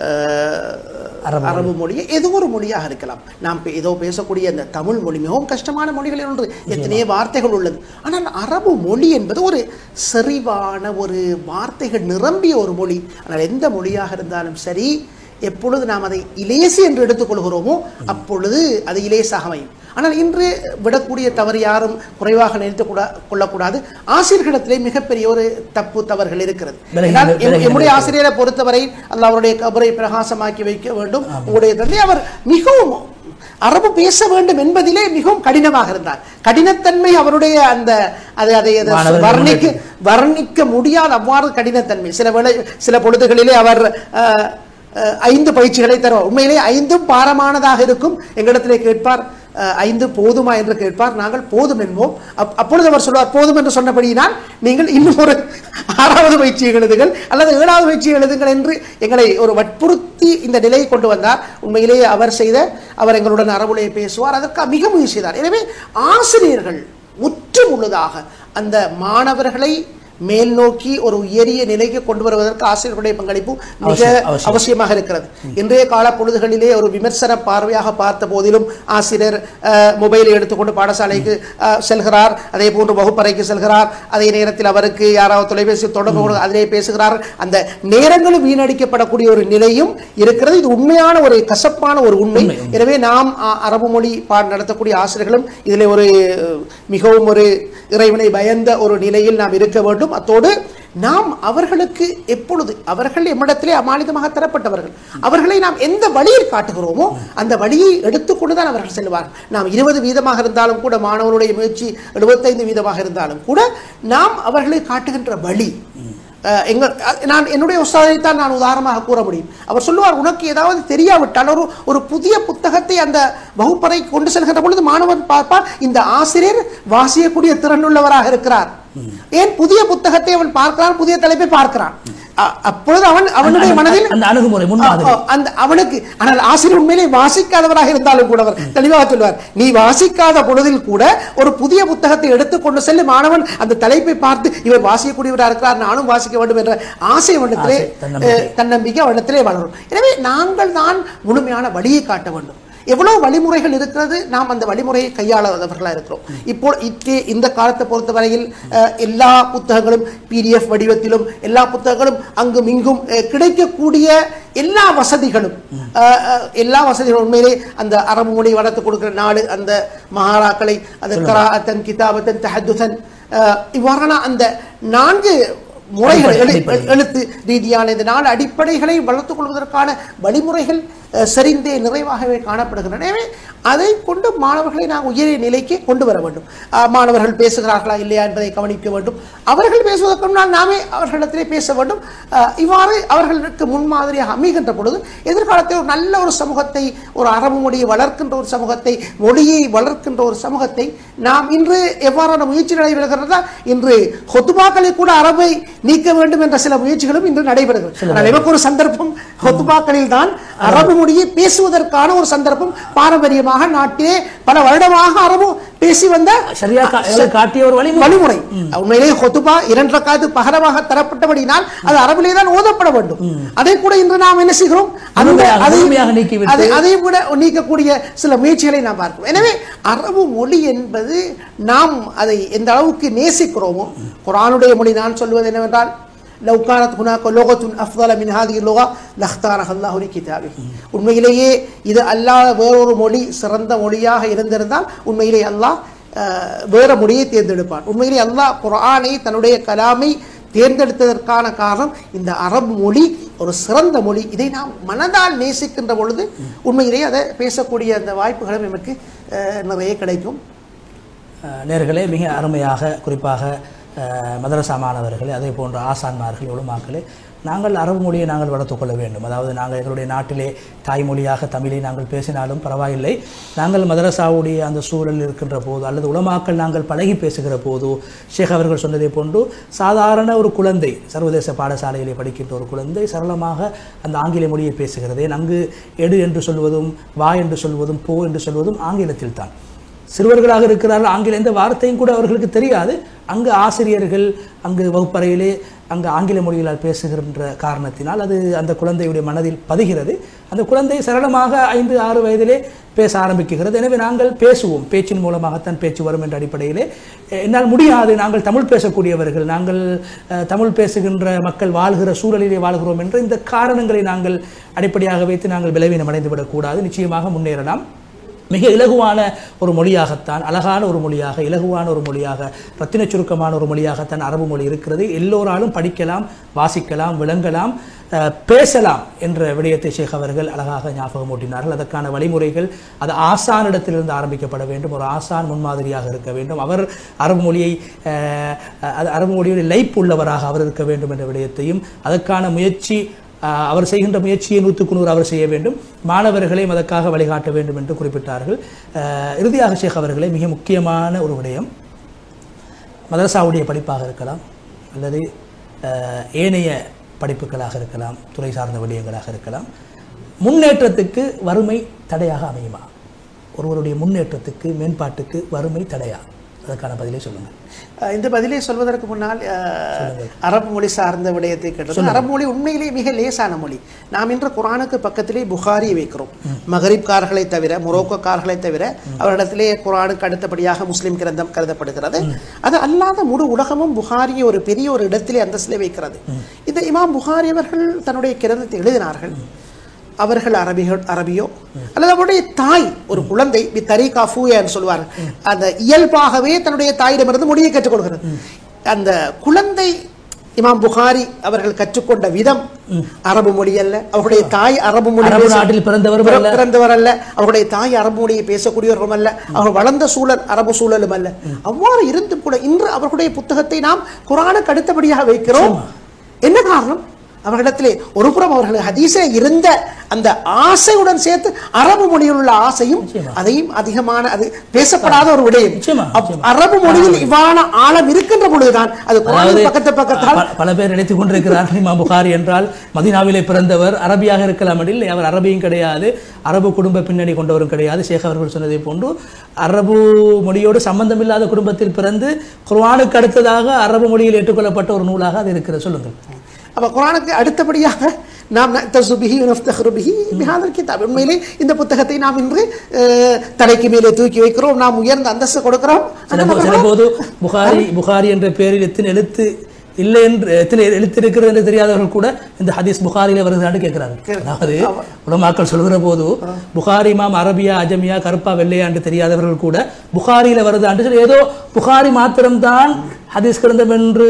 அஹ், அரபு அரபு மொழியோ ஏதோ ஒரு மொழியாக இருக்கலாம் நாம் பே- ஏதோ பேசக்கூடிய அந்த தமிழ் மொழி மிகவும் கஷ்டமான மொழிகளில் ஒன்று எத்தனையோ வார்த்தைகள் உள்ளது ஆனால் அரபு மொழி என்பது ஒரு செறிவான ஒரு வார்த்தைகள் நிரம்பிய ஒரு மொழி ஆனால் எந்த மொழியாக இருந்தாலும் சரி எப்பொழுது நாம் அதை இலேசு என்று எடுத்துக்கொள்கிறோமோ அப்பொழுது அது இலேசாக அமையும் ஆனால் இன்று விடக்கூடிய தவறு யாரும் குறைவாக நினைத்து கூட கொள்ளக்கூடாது ஆசிரியர்களிடத்திலே மிகப்பெரிய ஒரு தப்பு தவறுகள் இருக்கிறது விலகி- ஏனால் எம்- விலகி எம்முடைய நிற்கிறது. ஆசிரியரை பொறுத்தவரை அல்ல அவருடைய கபரை பிரகாசமாக்கி வைக்க வேண்டும் உங்களுடைய தந்தை அவர் மிகவும் அரபு பேச வேண்டும் என்பதிலே மிகவும் கடினமாக இருந்தார் கடினத்தன்மை அவருடைய அந்த அதை அதை அதை மாணவர்கள் வர்ணிக்க வர்ணிக்க முடியாத அவ்வாறு கடினத்தன்மை சில வேளை சில பொழுதுகளிலே அவர் அஹ், அஹ், ஐந்து பயிற்சிகளை தருவார் உண்மையிலே ஐந்தும் பாரமானதாக இருக்கும் எங்களிடத்திலே கேட்பார் அஹ், ஐந்து போதுமா என்று கேட்பார் நாங்கள் போதும் என்போம் அப்- அப்பொழுது அவர் சொல்வார் போதும் என்று சொன்னபடியினால் நீங்கள் இன்னும் ஒரு ஆறாவது பயிற்சி எழுதுங்கள் அல்லது ஏழாவது பயிற்சி எழுதுங்கள் என்று எங்களை ஒரு வற்புறுத்தி இந்த நிலையை கொண்டு வந்தார் உண்மையிலேயே அவர் செய்த அவர் எங்களுடன் அறவுலையை பேசுவார் அதற்கு மிக முயற்சி செய்தார் எனவே ஆசிரியர்கள் முற்று முழுதாக அந்த மாணவர்களை மேல் நோக்கி ஒரு உயரிய நிலைக்கு கொண்டு வருவதற்கு ஆசிரியர்களுடைய பங்களிப்பு மிக அவசியம், அவசியம். அவசியமாக இருக்கிறது இன்றைய கால பொழுதுகளிலே ஒரு விமர்சன பார்வையாக பார்த்த போதிலும் ஆசிரியர் அஹ், மொபைலை எடுத்துக்கொண்டு பாடசாலைக்கு அஹ், செல்கிறார் அதே போன்று வகுப்பறைக்கு செல்கிறார் அதே நேரத்தில் அவருக்கு யாராவது தொலைபேசி தொடர்பு கொண்டு அதிலே பேசுகிறார் அந்த நேரங்களும் வீணடிக்கப்படக்கூடிய ஒரு நிலையும் இருக்கிறது இது உண்மையான ஒரு கசப்பான ஒரு உண்மை உண்மை, உண்மை. எனவே நாம் அ, அரபு மொழி பாடம் நடத்தக்கூடிய ஆசிரியர்களும் இதில் ஒரு அஹ், மிகவும் ஒரு இறைவனை பயந்த ஒரு நிலையில் நாம் இருக்க வேண்டும் அத்தோடு நாம் அவர்களுக்கு எப்பொழுது அவர்கள் எம்மிடத்திலே அமானிதமாக தரப்பட்டவர்கள் அவர்களை நாம் எந்த வழியில் காட்டுகிறோமோ அந்த வழியை எடுத்துக்கொண்டு தான் அவர்கள் செல்வார்கள் நாம் இருபது வீதமாக இருந்தாலும் கூட மாணவருடைய முயற்சி எழுபத்தைந்து வீதமாக இருந்தாலும் கூட நாம் அவர்களை காட்டுகின்ற வழி அஹ், எங்க அஹ், நான் என்னுடைய உஸ்தாதை தான் நான் உதாரணமாக கூற முடியும் அவர் சொல்லுவார் உனக்கு ஏதாவது தெரியாவிட்டால் ஒரு ஒரு புதிய புத்தகத்தை அந்த வகுப்பறை கொண்டு செல்கின்ற பொழுது மாணவன் பார்ப்பார் இந்த ஆசிரியர் வாசியக்கூடிய திறனுள்ளவராக இருக்கிறார் ஏன் புதிய புத்தகத்தை அவன் பார்க்கிறான் புதிய தலைப்பை பார்க்கிறான் அ- அப்பொழுது அவன் அவனுடைய அந்த- மனதில் அந்த அணுகுமுறை முன்மாதிரி ஆ, ஆ, அந்த அவனுக்கு ஆனால் ஆசிரியர் உண்மையிலே வாசிக்காதவராக இருந்தாலும் கூட அவர் தெளிவாக சொல்வார் நீ வாசிக்காத பொழுதில் கூட ஒரு புதிய புத்தகத்தை எடுத்துக்கொண்டு செல்லும் மாணவன் அந்த தலைப்பை பார்த்து இவர் வாசிக்கக்கூடியவராக இருக்கிறார் நானும் வாசிக்க வேண்டும் என்ற ஆசை அவனிடத்திலே ஆசை, தன்னம்பிக்கை. அஹ், தன்னம்பிக்கை அவனிடத்திலே வளரும் எனவே நாங்கள் தான் முழுமையான வழியை காட்ட வேண்டும் எவ்வளவு வழிமுறைகள் இருக்கிறது நாம் அந்த வழிமுறையை கையாளாதவர்களாக இருக்கிறோம் இப்போ இத்தே இந்த காலத்தை பொறுத்தவரையில் அஹ், எல்லா புத்தகங்களும் பிடிஎஃப் வடிவத்திலும் எல்லா புத்தகங்களும் அங்கும் இங்கும் அஹ், கிடைக்கக்கூடிய எல்லா வசதிகளும் அஹ், அஹ், எல்லா வசதிகளும் உண்மையிலே அந்த அரபு மொழி வளர்த்து கொடுக்கிற நாடு அந்த மகாராக்களை அந்த கராத்தன் கிதாபத்தன் தஹதுசன் அஹ், இவ்வாறான அந்த நான்கு முறைகள் எழு- அடிப்படை. எழுத்து ரீதியான இந்த நாலு அடிப்படைகளை வளர்த்துக் கொள்வதற்கான வழிமுறைகள் அஹ், செறிந்தே நிறைவாகவே காணப்படுகின்றன எனவே அதை கொண்டு மாணவர்களை நாம் உயரிய நிலைக்கு கொண்டு வர வேண்டும் அஹ், மாணவர்கள் பேசுகிறார்களா இல்லையா என்பதை கவனிக்க வேண்டும் அவர்கள் பேசுவதற்கு முன்னால் நாமே அவர்களிடத்திலே பேச வேண்டும் அஹ், இவ்வாறு அவர்களுக்கு முன்மாதிரியாக அமைகின்ற பொழுது எதிர்காலத்தில் ஒரு நல்ல ஒரு சமூகத்தை ஒரு அரபு மொழியை வளர்க்கின்ற ஒரு சமூகத்தை மொழியை வளர்க்கின்ற ஒரு சமூகத்தை நாம் இன்று எவ்வாறான முயற்சி நடைபெறுகிறதா இன்று ஹொத்துபாக்களை கூட அரபை நீக்க வேண்டும் என்ற சில முயற்சிகளும் இன்று நடைபெறுகிறது ஆனால் எனக்கு ஒரு சந்தர்ப்பம் ஹொத்துபாக்களில் தான் அரபு மொழியை பேசுவதற்கான ஒரு சந்தர்ப்பம் பாரம்பரியமாக நாட்டிலே பல வருடமாக அரபு பேசி வந்த சரியா கா- எங்களுக்கு காட்டிய ஒரு வழிமுறை வழிமுறை உண்மையிலேயே ஹொத்துபா இரண்டு ரக்காத்து பகரமாக தரப்பட்டபடினால் அது அரபிலே தான் ஓதப்பட வேண்டும் அதை கூட இன்று நாம் என்ன செய்கிறோம் அந்த முழுமையாக- அதை- முழுமையாக நீக்கிவிட்டு- அதை அதையும் கூட நீக்கக்கூடிய சில முயற்சிகளை நாம் பார்க்கிறோம் எனவே அரபு மொழி என்பது நாம் அதை எந்த அளவுக்கு நேசிக்கிறோமோ குரானுடைய மொழி நான் சொல்வது என்னவென்றால் لو كانت هناك لغة أفضل من هذه اللغة لاختارها الله لكتابه உண்மையிலேயே இது அல்லாத வேறொரு மொழி சிறந்த மொழியாக இருந்திருந்தால் உண்மையிலேயே அல்லாஹ் அஹ், வேற மொழியை தேர்ந்தெடுப்பான் உண்மையிலே அல்லாஹ் குர்ஆனை தன்னுடைய கலாமை தேர்ந்தெடுத்ததற்கான காரணம் இந்த அரபு மொழி ஒரு சிறந்த மொழி இதை நாம் மனதால் நேசிக்கின்ற பொழுது உண்மையிலேயே அதை பேசக்கூடிய அந்த வாய்ப்புகளும் நமக்கு அஹ், நிறைய கிடைக்கும் அஹ், நேர்களே மிக அருமையாக குறிப்பாக அஹ், மதரசா மாணவர்களே அதே போன்ற ஆசான்மார்கள் உலமாக்களே நாங்கள் அரபு மொழியை நாங்கள் வளர்த்துக் கொள்ள வேண்டும் அதாவது நாங்கள் எங்களுடைய நாட்டிலே தாய்மொழியாக தமிழை நாங்கள் பேசினாலும் பரவாயில்லை நாங்கள் மதரசாவுடைய அந்த சூழலில் இருக்கின்ற போது அல்லது உலமாக்கள் நாங்கள் பழகி பேசுகிற போது ஷேக் அவர்கள் சொன்னதை போன்று சாதாரண ஒரு குழந்தை சர்வதேச பாடசாலையிலே படிக்கின்ற ஒரு குழந்தை சரளமாக அந்த ஆங்கில மொழியை பேசுகிறதே நன்கு எடு என்று சொல்வதும் வா என்று சொல்வதும் போ என்று சொல்வதும் ஆங்கிலத்தில் தான் சிறுவர்களாக இருக்கிறார்கள் ஆங்கில எந்த வார்த்தையும் கூட அவர்களுக்கு தெரியாது அங்கு ஆசிரியர்கள் அங்கு வகுப்பறையிலே அங்கு ஆங்கில மொழிகளால் பேசுகின்ற காரணத்தினால் அது அந்த குழந்தையுடைய மனதில் பதிகிறது அந்த குழந்தை சரளமாக ஐந்து ஆறு வயதிலே பேச ஆரம்பிக்குகிறது எனவே நாங்கள் பேசுவோம் பேச்சின் மூலமாகத்தான் பேச்சு வரும் என்ற அடிப்படையிலே எ- என்னால் முடியாது நாங்கள் தமிழ் பேசக்கூடியவர்கள் நாங்கள் அஹ், தமிழ் பேசுகின்ற மக்கள் வாழ்கிற சூழலிலே வாழ்கிறோம் என்ற இந்த காரணங்களை நாங்கள் அடிப்படையாக வைத்து நாங்கள் விளைவினம் அடைந்து விடக்கூடாது நிச்சயமாக முன்னேறலாம் மிக இலகுவான ஒரு மொழியாகத்தான் அழகான ஒரு மொழியாக இலகுவான ஒரு மொழியாக ரத்தின சுருக்கமான ஒரு மொழியாகத்தான் அரபு மொழி இருக்கிறது எல்லோராலும் படிக்கலாம் வாசிக்கலாம் விளங்கலாம் அஹ், பேசலாம் என்ற விடயத்தை ஷேக் அவர்கள் அழகாக ஞாபகம் ஊட்டினார்கள் அதற்கான வழிமுறைகள் அது ஆசானிடத்திலிருந்து ஆரம்பிக்கப்பட வேண்டும் ஒரு ஆசான் முன்மாதிரியாக இருக்க வேண்டும் அவர் அரபு மொழியை அஹ், அது அரபு மொழியுடைய லைப் உள்ளவராக அவர் இருக்க வேண்டும் என்ற விடயத்தையும் அதற்கான முயற்சி ஆஹ் அவர் செய்கின்ற முயற்சியை நூற்றுக்கு நூறு அவர் செய்ய வேண்டும் மாணவர்களையும் அதற்காக வழிகாட்ட வேண்டும் என்று குறிப்பிட்டார்கள் ஆஹ் இறுதியாக ஷேக் அவர்களே மிக முக்கியமான ஒரு விடயம் மதரசாவுடைய படிப்பாக இருக்கலாம் அல்லது ஆஹ் ஏனைய படிப்புகளாக இருக்கலாம் துறை சார்ந்த விடயங்களாக இருக்கலாம் முன்னேற்றத்துக்கு வறுமை தடையாக அமையுமா ஒருவருடைய முன்னேற்றத்துக்கு மேம்பாட்டுக்கு வறுமை தடையா அதற்கான பதிலை சொல்லுங்கள் அஹ் இந்த பதிலை சொல்வதற்கு முன்னால் அஹ், அரபு மொழி சார்ந்த விடயத்தை கேட்டது அரபு மொழி உண்மையிலேயே மிக லேசான மொழி நாம் இன்று குரானுக்கு பக்கத்திலே புகாரியை வைக்கிறோம் மகரிப்காரர்களை தவிர மொரோக்கோக்காரர்களை தவிர அவரிடத்திலே குரானுக்கு அடுத்தபடியாக முஸ்லிம் கிரந்தம் கருதப்படுகிறது அது அல்லாத முழு உலகமும் புகாரியை ஒரு பெரிய ஒரு இடத்திலே அந்தஸ்திலே வைக்கிறது இந்த இமாம் புகாரி அவர்கள் தன்னுடைய கிரந்தத்தை எழுதினார்கள் அவர்கள் அரபிகள் அரபியோ அல்லது அவருடைய தாய் ஒரு குழந்தை பி தரீகா ஃபூயா என்று சொல்வார் அந்த இயல்பாகவே தன்னுடைய தாயிடமிருந்து மொழியை கற்றுக்கொள்கிறது அந்த குழந்தை இமாம் புகாரி அவர்கள் கற்றுக்கொண்ட விதம் அரபு மொழி அல்ல அவருடைய தாய் அரபு மொழி அரபு பேச- நாட்டில் பிறந்தவரும் பிற- அல்ல. பிறந்தவர் அல்ல அவருடைய தாய் அரபு மொழியை பேசக்கூடியவர்களும் அல்ல அவர் வளர்ந்த சூழல் அரபு சூழலும் அல்ல அவ்வாறு இருந்தும் கூட இன்று அவர்களுடைய புத்தகத்தை நாம் குரானுக்கு அடுத்தபடியாக வைக்கிறோம் என்ன காரணம் அவர்களிடத்திலே ஒரு புறம் அவர்கள் ஹதீஸே இருந்த அந்த ஆசையுடன் சேர்த்து அரபு மொழியில் உள்ள ஆசையும் நிச்சயமா. அதையும் அதிகமான அது பேசப்படாத ஒரு விடயம் நிச்சயமா, அப்- நிச்சயமா. அரபு மொழியில் இவ்வாறான ஆழம் இருக்கின்ற பொழுதுதான் அது அதாவது குரானின் பக்கத்து பக்கத்தால் ப- பல பேர் நினைத்துக் கொண்டிருக்கிறார்கள் இமாம் புகாரி என்றால் மதீனாவிலே பிறந்தவர் அரபியாக இருக்கலாம் இல்லை அவர் அரபியும் கிடையாது அரபு குடும்ப பின்னணி கொண்டவரும் கிடையாது ஷேக் அவர்கள் சொன்னதை போன்று அரபு மொழியோடு சம்பந்தமில்லாத குடும்பத்தில் பிறந்து குர்ஆனுக்கு அடுத்ததாக அரபு மொழியில் ஏற்றுக்கொள்ளப்பட்ட ஒரு நூலாக அது இருக்கிறது சொல்லுங்கள் அப்ப குரானுக்கு அடுத்தபடியாக நாம் நத்தசு பிஹி நஃப்தஹ்ரு பிஹி பிஹாதல் கிதாப் உண்மையிலே இந்த புத்தகத்தை நாம் இன்று அஹ், தலைக்கு மேலே தூக்கி வைக்கிறோம் நாம் உயர்ந்த அந்தஸ்து கொடுக்கிறோம் சில போ- சில போது புகாரி புகாரி என்ற பெயரில் எத்தனை எழுத்து இல்லை என்று எத்தனை எழுத்து இருக்கிறது என்று தெரியாதவர்கள் கூட இந்த ஹதீஸ் புகாரில வருகிறான்னு கேட்கிறார்கள் அதாவது உலமாக்கள் சொல்கிற போது புகாரி இமாம் அரபியா அஜமியா கருப்பா வெள்ளையாண்டு தெரியாதவர்கள் கூட புகாரியில வருதான்னு சொல்லி ஏதோ புகாரி மாத்திரம்தான் ஹதீஸ் கிரந்தம் என்று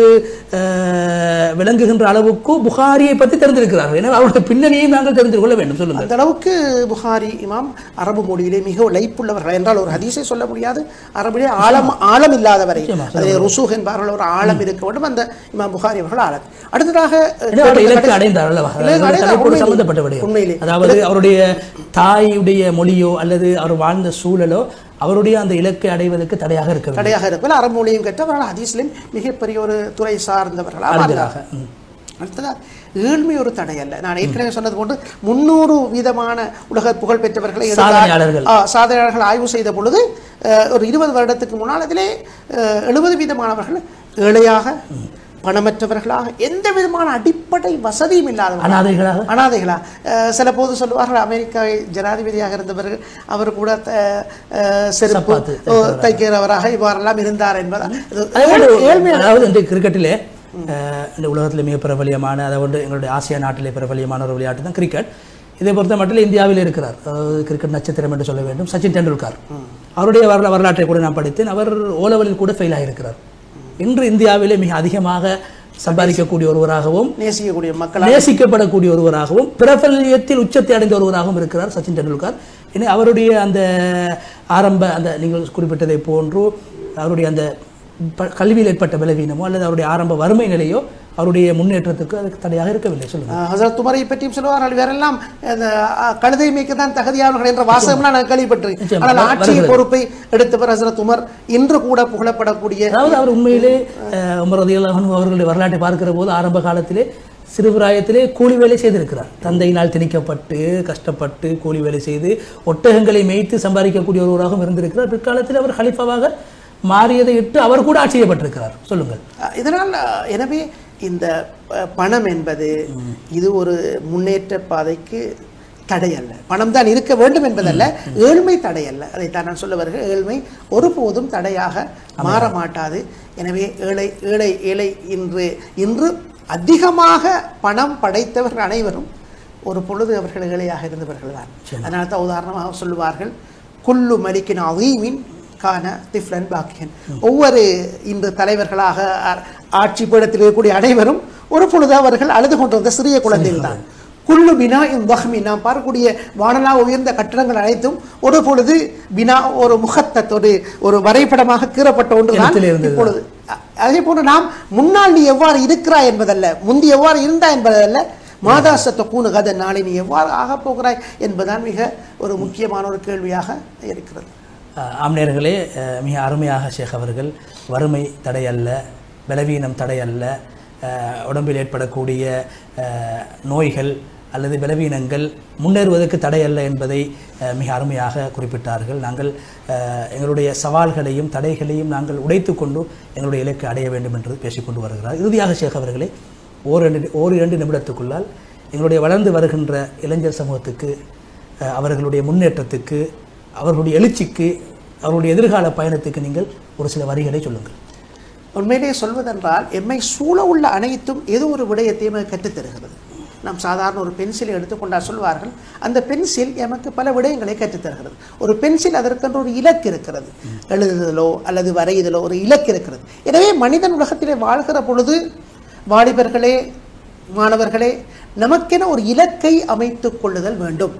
அஹ், விளங்குகின்ற அளவுக்கு புகாரியை பற்றி தெரிந்திருக்கிறார்கள் எனவே அவருடைய பின்னணியையும் நாங்கள் தெரிந்து கொள்ள வேண்டும் சொல்லுங்கள் அந்த அளவுக்கு புகாரி இமாம் அரபு மொழியிலே மிக லைப்புள்ளவர்கள் என்றால் ஒரு ஹதீஸை சொல்ல முடியாது அரபிலே ஆழம் ஆழம் இல்லாதவரை நிச்சயமா, அதிலே ருசூக் என்பார்கள் ஒரு ஆழம் இருக்க வேண்டும் அந்த இமாம் புகாரி அவர்கள் ஆழம் அடுத்ததாக அஹ், எனவே அவருடைய இலக்கு கடைசி- அடைந்தார் அல்லவா இலக்கு அதாவது அடைந்தார், தலைப்போடு உண்மையிலே. சம்பந்தப்பட்ட விடயம் உண்மையிலே அதாவது அவருடைய தாயுடைய மொழியோ அல்லது அவர் வாழ்ந்த சூழலோ அவருடைய அந்த இலக்கை அடைவதற்கு தடையாக இருக்கவில்லை தடையாக இருப்பதில் அரபு மொழியும் கற்று அவர்கள் ஹதீஸ்லையும் மிகப்பெரிய ஒரு துறை சார்ந்தவர்களாக அறிஞராக, மாறினார்கள். ம். அடுத்ததா ஏழ்மை ஒரு தடை அல்ல நான் ஏற்கனவே சொன்னது போன்று முன்னூறு வீதமான உலக புகழ் பெற்றவர்களை எடுத்து- சாதனையாளர்கள். ஆ, சாதனையாளர்கள் ஆய்வு செய்த பொழுது அஹ், ஒரு இருபது வருடத்துக்கு முன்னால் அதிலே எழுபது வீதமானவர்கள் ஏழையாக பணமற்றவர்களாக எந்த விதமான அடிப்படை வசதியும் இல்லாதவர்கள் அனாதைகளாக அனாதைகளா அஹ், சில போது சொல்லுவார்கள் அமெரிக்கா ஜனாதிபதியாக இருந்தவர் அவர் கூட த- அஹ், செருப்பு சப்பாத்து ஓ, தைக்கிறவராக இவ்வாறெல்லாம் இருந்தார் என்பதா இது அதாவது ஏழ்- ஏழ்மை அதாவது இந்த கிரிக்கெட்டிலே அஹ், இந்த உலகத்தில் மிக பிரபலியமான அதாவது எங்களுடைய ஆசியா நாட்டிலே பிரபலியமான ஒரு விளையாட்டு தான் கிரிக்கெட் இதை பொறுத்த மட்டும் இந்தியாவில் இருக்கிறார் அதாவது கிரிக்கெட் நட்சத்திரம் என்று சொல்ல வேண்டும் சச்சின் டெண்டுல்கர் அவருடைய வரலா வரலாற்றை கூட நான் படித்தேன் அவர் ஓலவலில் கூட ஃபெயில் ஆகியிருக்கிறார் இன்று இந்தியாவிலே மிக அதிகமாக சம்பாதிக்கக்கூடிய ஒருவராகவும் நேசிக்கக்கூடிய மக்கள் நேசிக்கப்படக்கூடிய ஒருவராகவும் பிரபல்யத்தில் உச்சத்தை அடைந்த ஒருவராகவும் இருக்கிறார் சச்சின் டெண்டுல்கர் இனி அவருடைய அந்த ஆரம்ப அந்த நீங்கள் குறிப்பிட்டதை போன்று அவருடைய அந்த ப- கல்வியில் ஏற்பட்ட பலவீனமோ அல்லது அவருடைய ஆரம்ப வறுமை நிலையோ அவருடைய முன்னேற்றத்துக்கு அதுக்கு தடையாக இருக்கவில்லை சொல்லுங்க அஹ், ஹசரத் உமரை பற்றியும் சொல்லுவார்கள் வேறெல்லாம் இந்த அஹ், கழுதை மேய்க்க தான் தகுதியானவர்கள் என்ற வாசகம்லாம் நான் கேள்விப்பட்டிருக்கேன் நிச்சயமா. ஆனால் வ- ஆட்சியை வருகிறது. பொறுப்பை எடுத்தவர் ஹசரத் உமர் இன்று கூட புகழப்படக்கூடிய அதாவது அவர் உண்மையிலே அஹ், உமர் ரலியல்லாஹு அன்ஹு அவர்களுடைய வரலாற்றை பார்க்கிற போது ஆரம்ப காலத்திலே சிறுபிராயத்திலே கூலி வேலை செய்திருக்கிறார் தந்தையினால் திணிக்கப்பட்டு கஷ்டப்பட்டு கூலி வேலை செய்து ஒட்டகங்களை மேய்த்து சம்பாதிக்கக்கூடிய ஒருவராகவும் இருந்திருக்கிறார் பிற்காலத்தில் அவர் ஹலிஃபாவாக மாறியதை இட்டு அவர் கூட ஆட்சியப்பட்டிருக்கிறார் சொல்லுங்கள் அஹ் இதனால் அஹ், எனவே இந்த அஹ், பணம் என்பது இது ஒரு முன்னேற்ற பாதைக்கு தடை அல்ல பணம் தான் இருக்க வேண்டும் என்பதல்ல ஏழ்மை தடை அல்ல அதைத்தான் நான் சொல்ல வருகிறேன் ஏழ்மை ஒருபோதும் தடையாக மாற மாட்டாது எனவே ஏழை ஏழை ஏழை இன்று இன்று அதிகமாக பணம் படைத்தவர்கள் அனைவரும் ஒரு பொழுது அவர்கள் ஏழையாக இருந்தவர்கள் தான் அதனால தான் உதாரணமாக சொல்லுவார்கள் குல்லு மலிக்கின் அதீமின் கான திஃப்லன் பாக்கியன் ஒவ்வொரு இன்று தலைவர்களாக ஆ- ஆட்சி பீடத்தில் இருக்கக்கூடிய அனைவரும் ஒரு பொழுது அவர்கள் அழுது கொண்டு வந்த சிறிய குழந்தைகள் தான் குல்லு பினா வஹ்மி நாம் பார்க்கக்கூடிய வானலா உயர்ந்த கட்டடங்கள் அனைத்தும் ஒரு பொழுது பினா ஒரு முகத்தத் ஒரு ஒரு வரைபடமாக கீறப்பட்ட ஒன்று தான் எழுத்தில் இருந்தது. இப்பொழுது அ- அதே போன்று நாம் முன்னால் நீ எவ்வாறு இருக்கிறாய் என்பதல்ல முந்தி எவ்வாறு இருந்தாய் என்பதல்ல மாதாசத்த கூணு கதை நாளை நீ எவ்வாறு ஆகப் போகிறாய் என்பதுதான் மிக ஒரு முக்கியமான ஒரு கேள்வியாக இருக்கிறது அஹ், ஆம்நேயர்களே அஹ், மிக அருமையாக ஷேக் அவர்கள் வறுமை தடையல்ல பலவீனம் தடையல்ல அஹ், உடம்பில் ஏற்படக்கூடிய அஹ், நோய்கள் அல்லது பலவீனங்கள் முன்னேறுவதற்கு தடையல்ல என்பதை அஹ், மிக அருமையாக குறிப்பிட்டார்கள் நாங்கள் அஹ், எங்களுடைய சவால்களையும் தடைகளையும் நாங்கள் உடைத்து கொண்டு எங்களுடைய இலக்கை அடைய வேண்டும் என்று பேசிக்கொண்டு வருகிறார் இறுதியாக ஷேக் அவர்களே ஓரிரண்டு ஓர் இரண்டு நிமிடத்துக்குள்ளால் எங்களுடைய வளர்ந்து வருகின்ற இளைஞர் சமூகத்துக்கு அஹ், அவர்களுடைய முன்னேற்றத்துக்கு அவர்களுடைய எழுச்சிக்கு அவருடைய எதிர்கால பயணத்துக்கு நீங்கள் ஒரு சில வரிகளை சொல்லுங்கள் உண்மையிலே சொல்வதென்றால் எம்மை சூழ உள்ள அனைத்தும் ஏதோ ஒரு விடயத்தை எமக்கு கற்றுத் தருகிறது நாம் சாதாரண ஒரு பென்சிலை எடுத்துக்கொண்டால் சொல்வார்கள் அந்த பென்சில் எமக்கு பல விடயங்களை கற்றுத் தருகிறது ஒரு பென்சில் அதற்கென்று ஒரு இலக்கு இருக்கிறது எழுதுதலோ அல்லது வரையுதலோ ஒரு இலக்கு இருக்கிறது எனவே மனிதன் உலகத்திலே வாழ்கிற பொழுது வாலிபர்களே மாணவர்களே நமக்கென ஒரு இலக்கை அமைத்துக் கொள்ளுதல் வேண்டும்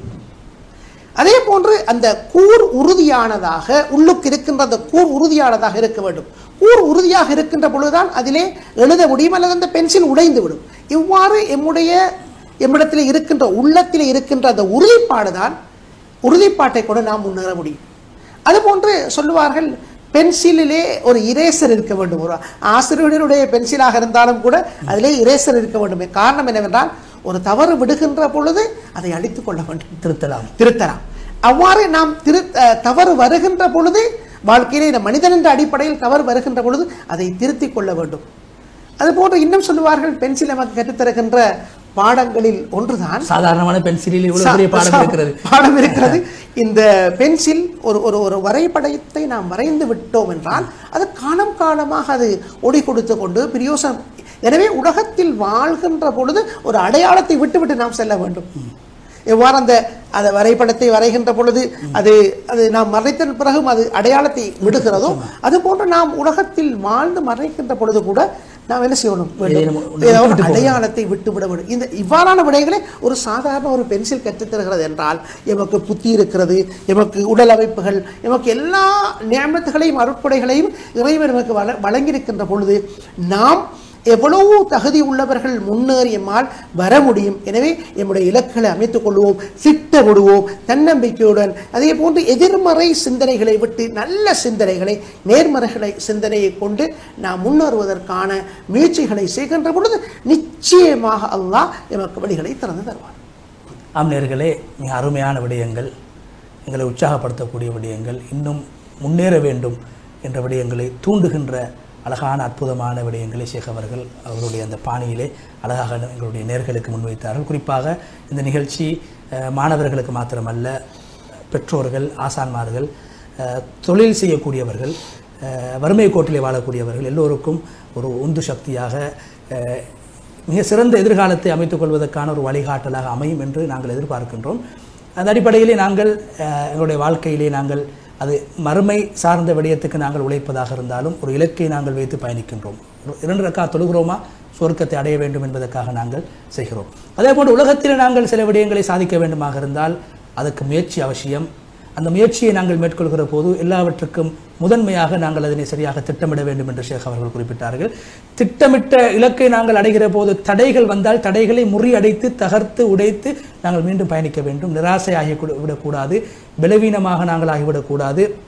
அதே போன்று அந்த கூர் உறுதியானதாக உள்ளுக்கு இருக்கின்ற அந்த கூர் உறுதியானதாக இருக்க வேண்டும் கூர் உறுதியாக இருக்கின்ற பொழுதுதான் அதிலே எழுத முடியும் அல்லது அந்த பென்சில் உடைந்து விடும் இவ்வாறு எம்முடைய எம்மிடத்தில் இருக்கின்ற உள்ளத்தில் இருக்கின்ற அந்த உறுதிப்பாடு தான் உறுதிப்பாட்டை கூட நாம் முன்னேற முடியும் அதுபோன்று சொல்லுவார்கள் பென்சிலிலே ஒரு இரேசர் இருக்க வேண்டும் ஒரு ஆசிரியருடைய பென்சிலாக இருந்தாலும் கூட அதிலே இரேசர் இருக்க வேண்டும் காரணம் என்னவென்றால் ஒரு தவறு விடுகின்ற பொழுது அதை அழித்துக் கொள்ள வேண்டும் திருத்தலாம் திருத்தலாம் அவ்வாறு நாம் திரு அஹ், தவறு வருகின்ற பொழுது வாழ்க்கையிலே இந்த மனிதன் என்ற அடிப்படையில் தவறு வருகின்ற பொழுது அதை திருத்திக் கொள்ள வேண்டும் அதுபோன்று இன்னும் சொல்லுவார்கள் பென்சில் நமக்கு கற்றுத்தருகின்ற பாடங்களில் ஒன்றுதான் சாதாரணமான பென்சிலில் இவ்வளவு பெரிய பாடம் இருக்கிறது பாடம் இருக்கிறது இந்த பென்சில் ஒரு ஒரு ஒரு வரைபடத்தை நாம் வரைந்து விட்டோம் என்றால் அது காலம் காலமாக அது ஒடி கொடுத்து கொண்டு பிரயோசனம் எனவே உலகத்தில் வாழ்கின்ற பொழுது ஒரு அடையாளத்தை விட்டுவிட்டு நாம் செல்ல வேண்டும் எவ்வாறு அந்த அந்த வரைபடத்தை வரைகின்ற பொழுது அது அது நாம் மறைத்த பிறகும் அது அடையாளத்தை விடுகிறதோ அது போன்று நாம் உலகத்தில் வாழ்ந்து மறைக்கின்ற பொழுது கூட நாம் என்ன செய்யணும் ஏதேனும் வேண்டும் ஒன்று ஏதாவது விட்டுவிட்டு போகணும். அடையாளத்தை விட்டுவிட வேண்டும் இந்த இவ்வாறான விடயங்களை ஒரு சாதாரண ஒரு பென்சில் கற்றுத் தருகிறது என்றால் எமக்கு புத்தி இருக்கிறது எமக்கு உடல் அமைப்புகள் எமக்கு எல்லா நியமத்துகளையும் அருட்படைகளையும் இறைவன் நமக்கு வழ வழங்கியிருக்கின்ற பொழுது நாம் எவ்வளவு தகுதி உள்ளவர்கள் முன்னேறி எம்மால் வர முடியும் எனவே எம்முடைய இலக்குகளை அமைத்துக் கொள்வோம் திட்டமிடுவோம் தன்னம்பிக்கையுடன் அதே போன்று எதிர்மறை சிந்தனைகளை விட்டு நல்ல சிந்தனைகளை நேர்மறைகளை சிந்தனையை கொண்டு நாம் முன்னேறுவதற்கான முயற்சிகளை செய்கின்ற பொழுது நிச்சயமாக அல்லாஹ் எமக்கு வழிகளை திறந்து தருவார் ஆம் நேர்களே மிக அருமையான விடயங்கள் எங்களை உற்சாகப்படுத்தக்கூடிய விடயங்கள் இன்னும் முன்னேற வேண்டும் என்ற விடயங்களை தூண்டுகின்ற அழகான அற்புதமான விடயங்களை ஷேக் அவர்கள் அவருடைய அந்த பாணியிலே அழகாக எங்களுடைய நேர்களுக்கு முன்வைத்தார்கள் குறிப்பாக இந்த நிகழ்ச்சி அஹ், மாணவர்களுக்கு மாத்திரமல்ல பெற்றோர்கள் ஆசான்மார்கள் அஹ், தொழில் செய்யக்கூடியவர்கள் அஹ், வறுமை கோட்டிலே வாழக்கூடியவர்கள் எல்லோருக்கும் ஒரு உந்து சக்தியாக அஹ், மிக சிறந்த எதிர்காலத்தை அமைத்துக் கொள்வதற்கான ஒரு வழிகாட்டலாக அமையும் என்று நாங்கள் எதிர்பார்க்கின்றோம் அந்த அடிப்படையிலே நாங்கள் அஹ், எங்களுடைய வாழ்க்கையிலே நாங்கள் அது மறுமை சார்ந்த விடயத்துக்கு நாங்கள் உழைப்பதாக இருந்தாலும் ஒரு இலக்கை நாங்கள் வைத்து பயணிக்கின்றோம் ஒரு இரண்டு ரக்கா தொழுகிறோமா சொர்க்கத்தை அடைய வேண்டும் என்பதற்காக நாங்கள் செய்கிறோம் அதே போன்று உலகத்தில் நாங்கள் சில விடயங்களை சாதிக்க வேண்டுமாக இருந்தால் அதுக்கு முயற்சி அவசியம் அந்த முயற்சியை நாங்கள் மேற்கொள்கிற போது எல்லாவற்றுக்கும் முதன்மையாக நாங்கள் அதனை சரியாக திட்டமிட வேண்டும் என்று ஷேக் அவர்கள் குறிப்பிட்டார்கள் திட்டமிட்ட இலக்கை நாங்கள் அடைகிற போது தடைகள் வந்தால் தடைகளை முறியடைத்து தகர்த்து உடைத்து நாங்கள் மீண்டும் பயணிக்க வேண்டும் நிராசையாகி கூட- விடக்கூடாது பலவீனமாக நாங்கள் ஆகிவிடக்கூடாது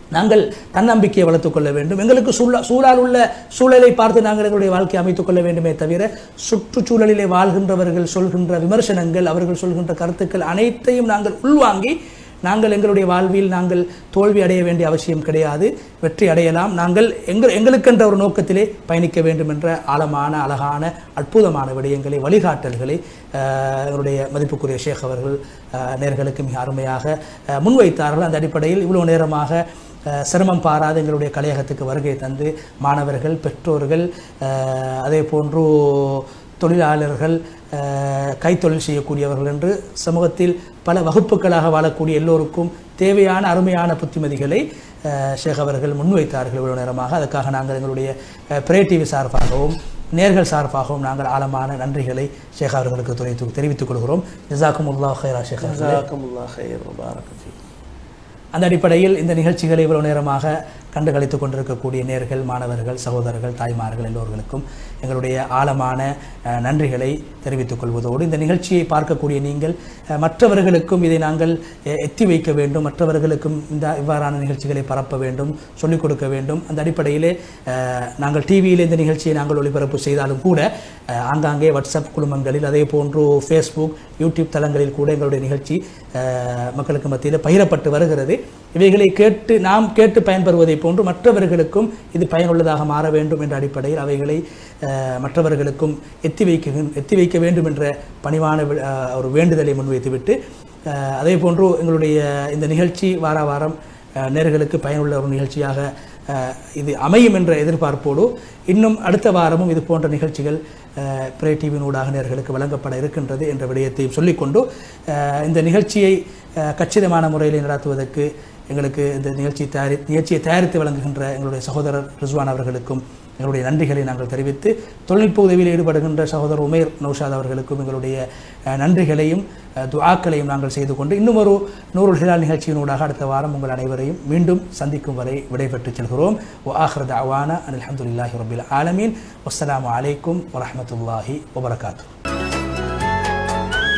நாங்கள் தன்னம்பிக்கையை வளர்த்துக் கொள்ள வேண்டும் எங்களுக்கு சூழ சூழால் உள்ள சூழலை பார்த்து நாங்கள் எங்களுடைய வாழ்க்கையை அமைத்துக் கொள்ள வேண்டுமே தவிர சுற்றுச்சூழலிலே வாழ்கின்றவர்கள் சொல்கின்ற விமர்சனங்கள் அவர்கள் சொல்கின்ற கருத்துக்கள் அனைத்தையும் நாங்கள் உள்வாங்கி நாங்கள் எங்களுடைய வாழ்வில் நாங்கள் தோல்வி அடைய வேண்டிய அவசியம் கிடையாது வெற்றி அடையலாம் நாங்கள் எங்கள் எங்களுக்கென்ற ஒரு நோக்கத்திலே பயணிக்க வேண்டும் என்ற ஆழமான அழகான அற்புதமான விடயங்களை வழிகாட்டல்களை அஹ், எங்களுடைய மதிப்புக்குரிய ஷேக் அவர்கள் அஹ், நேர்களுக்கு மிக அருமையாக அஹ், முன்வைத்தார்கள் அந்த அடிப்படையில் இவ்வளவு நேரமாக அஹ், சிரமம் பாராது எங்களுடைய கலையகத்துக்கு வருகை தந்து மாணவர்கள் பெற்றோர்கள் அஹ், அதே போன்று தொழிலாளர்கள் அஹ், கைத்தொழில் செய்யக்கூடியவர்கள் என்று சமூகத்தில் பல வகுப்புகளாக வாழக்கூடிய எல்லோருக்கும் தேவையான அருமையான புத்திமதிகளை அஹ், ஷேக் அவர்கள் முன்வைத்தார்கள் இவ்வளவு நேரமாக அதுக்காக நாங்கள் எங்களுடைய பிரே டிவி சார்பாகவும் நேர்கள் சார்பாகவும் நாங்கள் ஆழமான நன்றிகளை ஷேக் அவர்களுக்கு தெரிவித்து தெரிவித்துக் கொள்கிறோம் ஜசாக்கும் உல்லா ஹைரா ஷேக் அவர்களே. ஜஸாக்கமுல்லாஹ் ஹைர் வபாரக ஃபீக். அந்த அடிப்படையில் இந்த நிகழ்ச்சிகளை இவ்வளவு நேரமாக கண்டு கழித்துக் கொண்டிருக்கக்கூடிய நேர்கள் மாணவர்கள் சகோதரர்கள் தாய்மார்கள் எல்லோர்களுக்கும் எங்களுடைய ஆழமான அஹ், நன்றிகளை தெரிவித்துக் கொள்வதோடு இந்த நிகழ்ச்சியை பார்க்கக்கூடிய நீங்கள் அஹ், மற்றவர்களுக்கும் இதை நாங்கள் அஹ், எத்தி வைக்க வேண்டும் மற்றவர்களுக்கும் இந்த இவ்வாறான நிகழ்ச்சிகளை பரப்ப வேண்டும் சொல்லிக் கொடுக்க வேண்டும் அந்த அடிப்படையிலே அஹ், நாங்கள் டிவியில் இந்த நிகழ்ச்சியை நாங்கள் ஒளிபரப்பு செய்தாலும் கூட அஹ், ஆங்காங்கே வாட்ஸ்அப் குழுமங்களில் அதே போன்று ஃபேஸ்புக் யூடியூப் தளங்களில் கூட எங்களுடைய நிகழ்ச்சி அஹ், மக்களுக்கு மத்தியில் பகிரப்பட்டு வருகிறது இவைகளை கேட்டு நாம் கேட்டு பயன்பெறுவதை போன்று மற்றவர்களுக்கும் இது பயனுள்ளதாக மாற வேண்டும் என்ற அடிப்படையில் அவைகளை அஹ், மற்றவர்களுக்கும் எத்தி வைக்க எத்தி வைக்க வேண்டும் என்ற பணிவான வி- அஹ், ஒரு வேண்டுதலை முன்வைத்துவிட்டு அஹ், அதே போன்று எங்களுடைய இந்த நிகழ்ச்சி வார வாரம் அஹ், நேர்களுக்கு பயனுள்ள ஒரு நிகழ்ச்சியாக அஹ், இது அமையும் என்ற எதிர்பார்ப்போடு இன்னும் அடுத்த வாரமும் இது போன்ற நிகழ்ச்சிகள் அஹ், பிரே டிவியின் ஊடாக நேர்களுக்கு வழங்கப்பட இருக்கின்றது என்ற விடயத்தையும் சொல்லிக்கொண்டு அஹ், இந்த நிகழ்ச்சியை அஹ், கச்சிதமான முறையில் நடத்துவதற்கு எங்களுக்கு இந்த நிகழ்ச்சி தயாரி நிகழ்ச்சியை தயாரித்து வழங்குகின்ற எங்களுடைய சகோதரர் ரிஸ்வான் அவர்களுக்கும் எங்களுடைய நன்றிகளை நாங்கள் தெரிவித்து தொழில்நுட்ப உதவியில் ஈடுபடுகின்ற சகோதரர் உமேர் நௌஷாத் அவர்களுக்கும் எங்களுடைய அஹ், நன்றிகளையும் அஹ், துஆக்களையும் நாங்கள் செய்து கொண்டு இன்னும் ஒரு நூறுல் ஹிலால் நிகழ்ச்சியினூடாக அடுத்த வாரம் உங்கள் அனைவரையும் மீண்டும் சந்திக்கும் வரை விடைபெற்று செல்கிறோம் ஒ ஆஹ்ர தஅவானா அனில் அல்ஹம்துலில்லாஹி ரபில் ஆலமீன் வஸ்ஸலாமு அலைக்கும் வரஹ்மத்துல்லாஹி வபரகாத்துஹு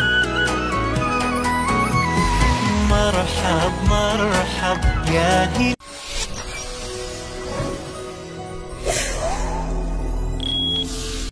مرحب مرحب يا هلال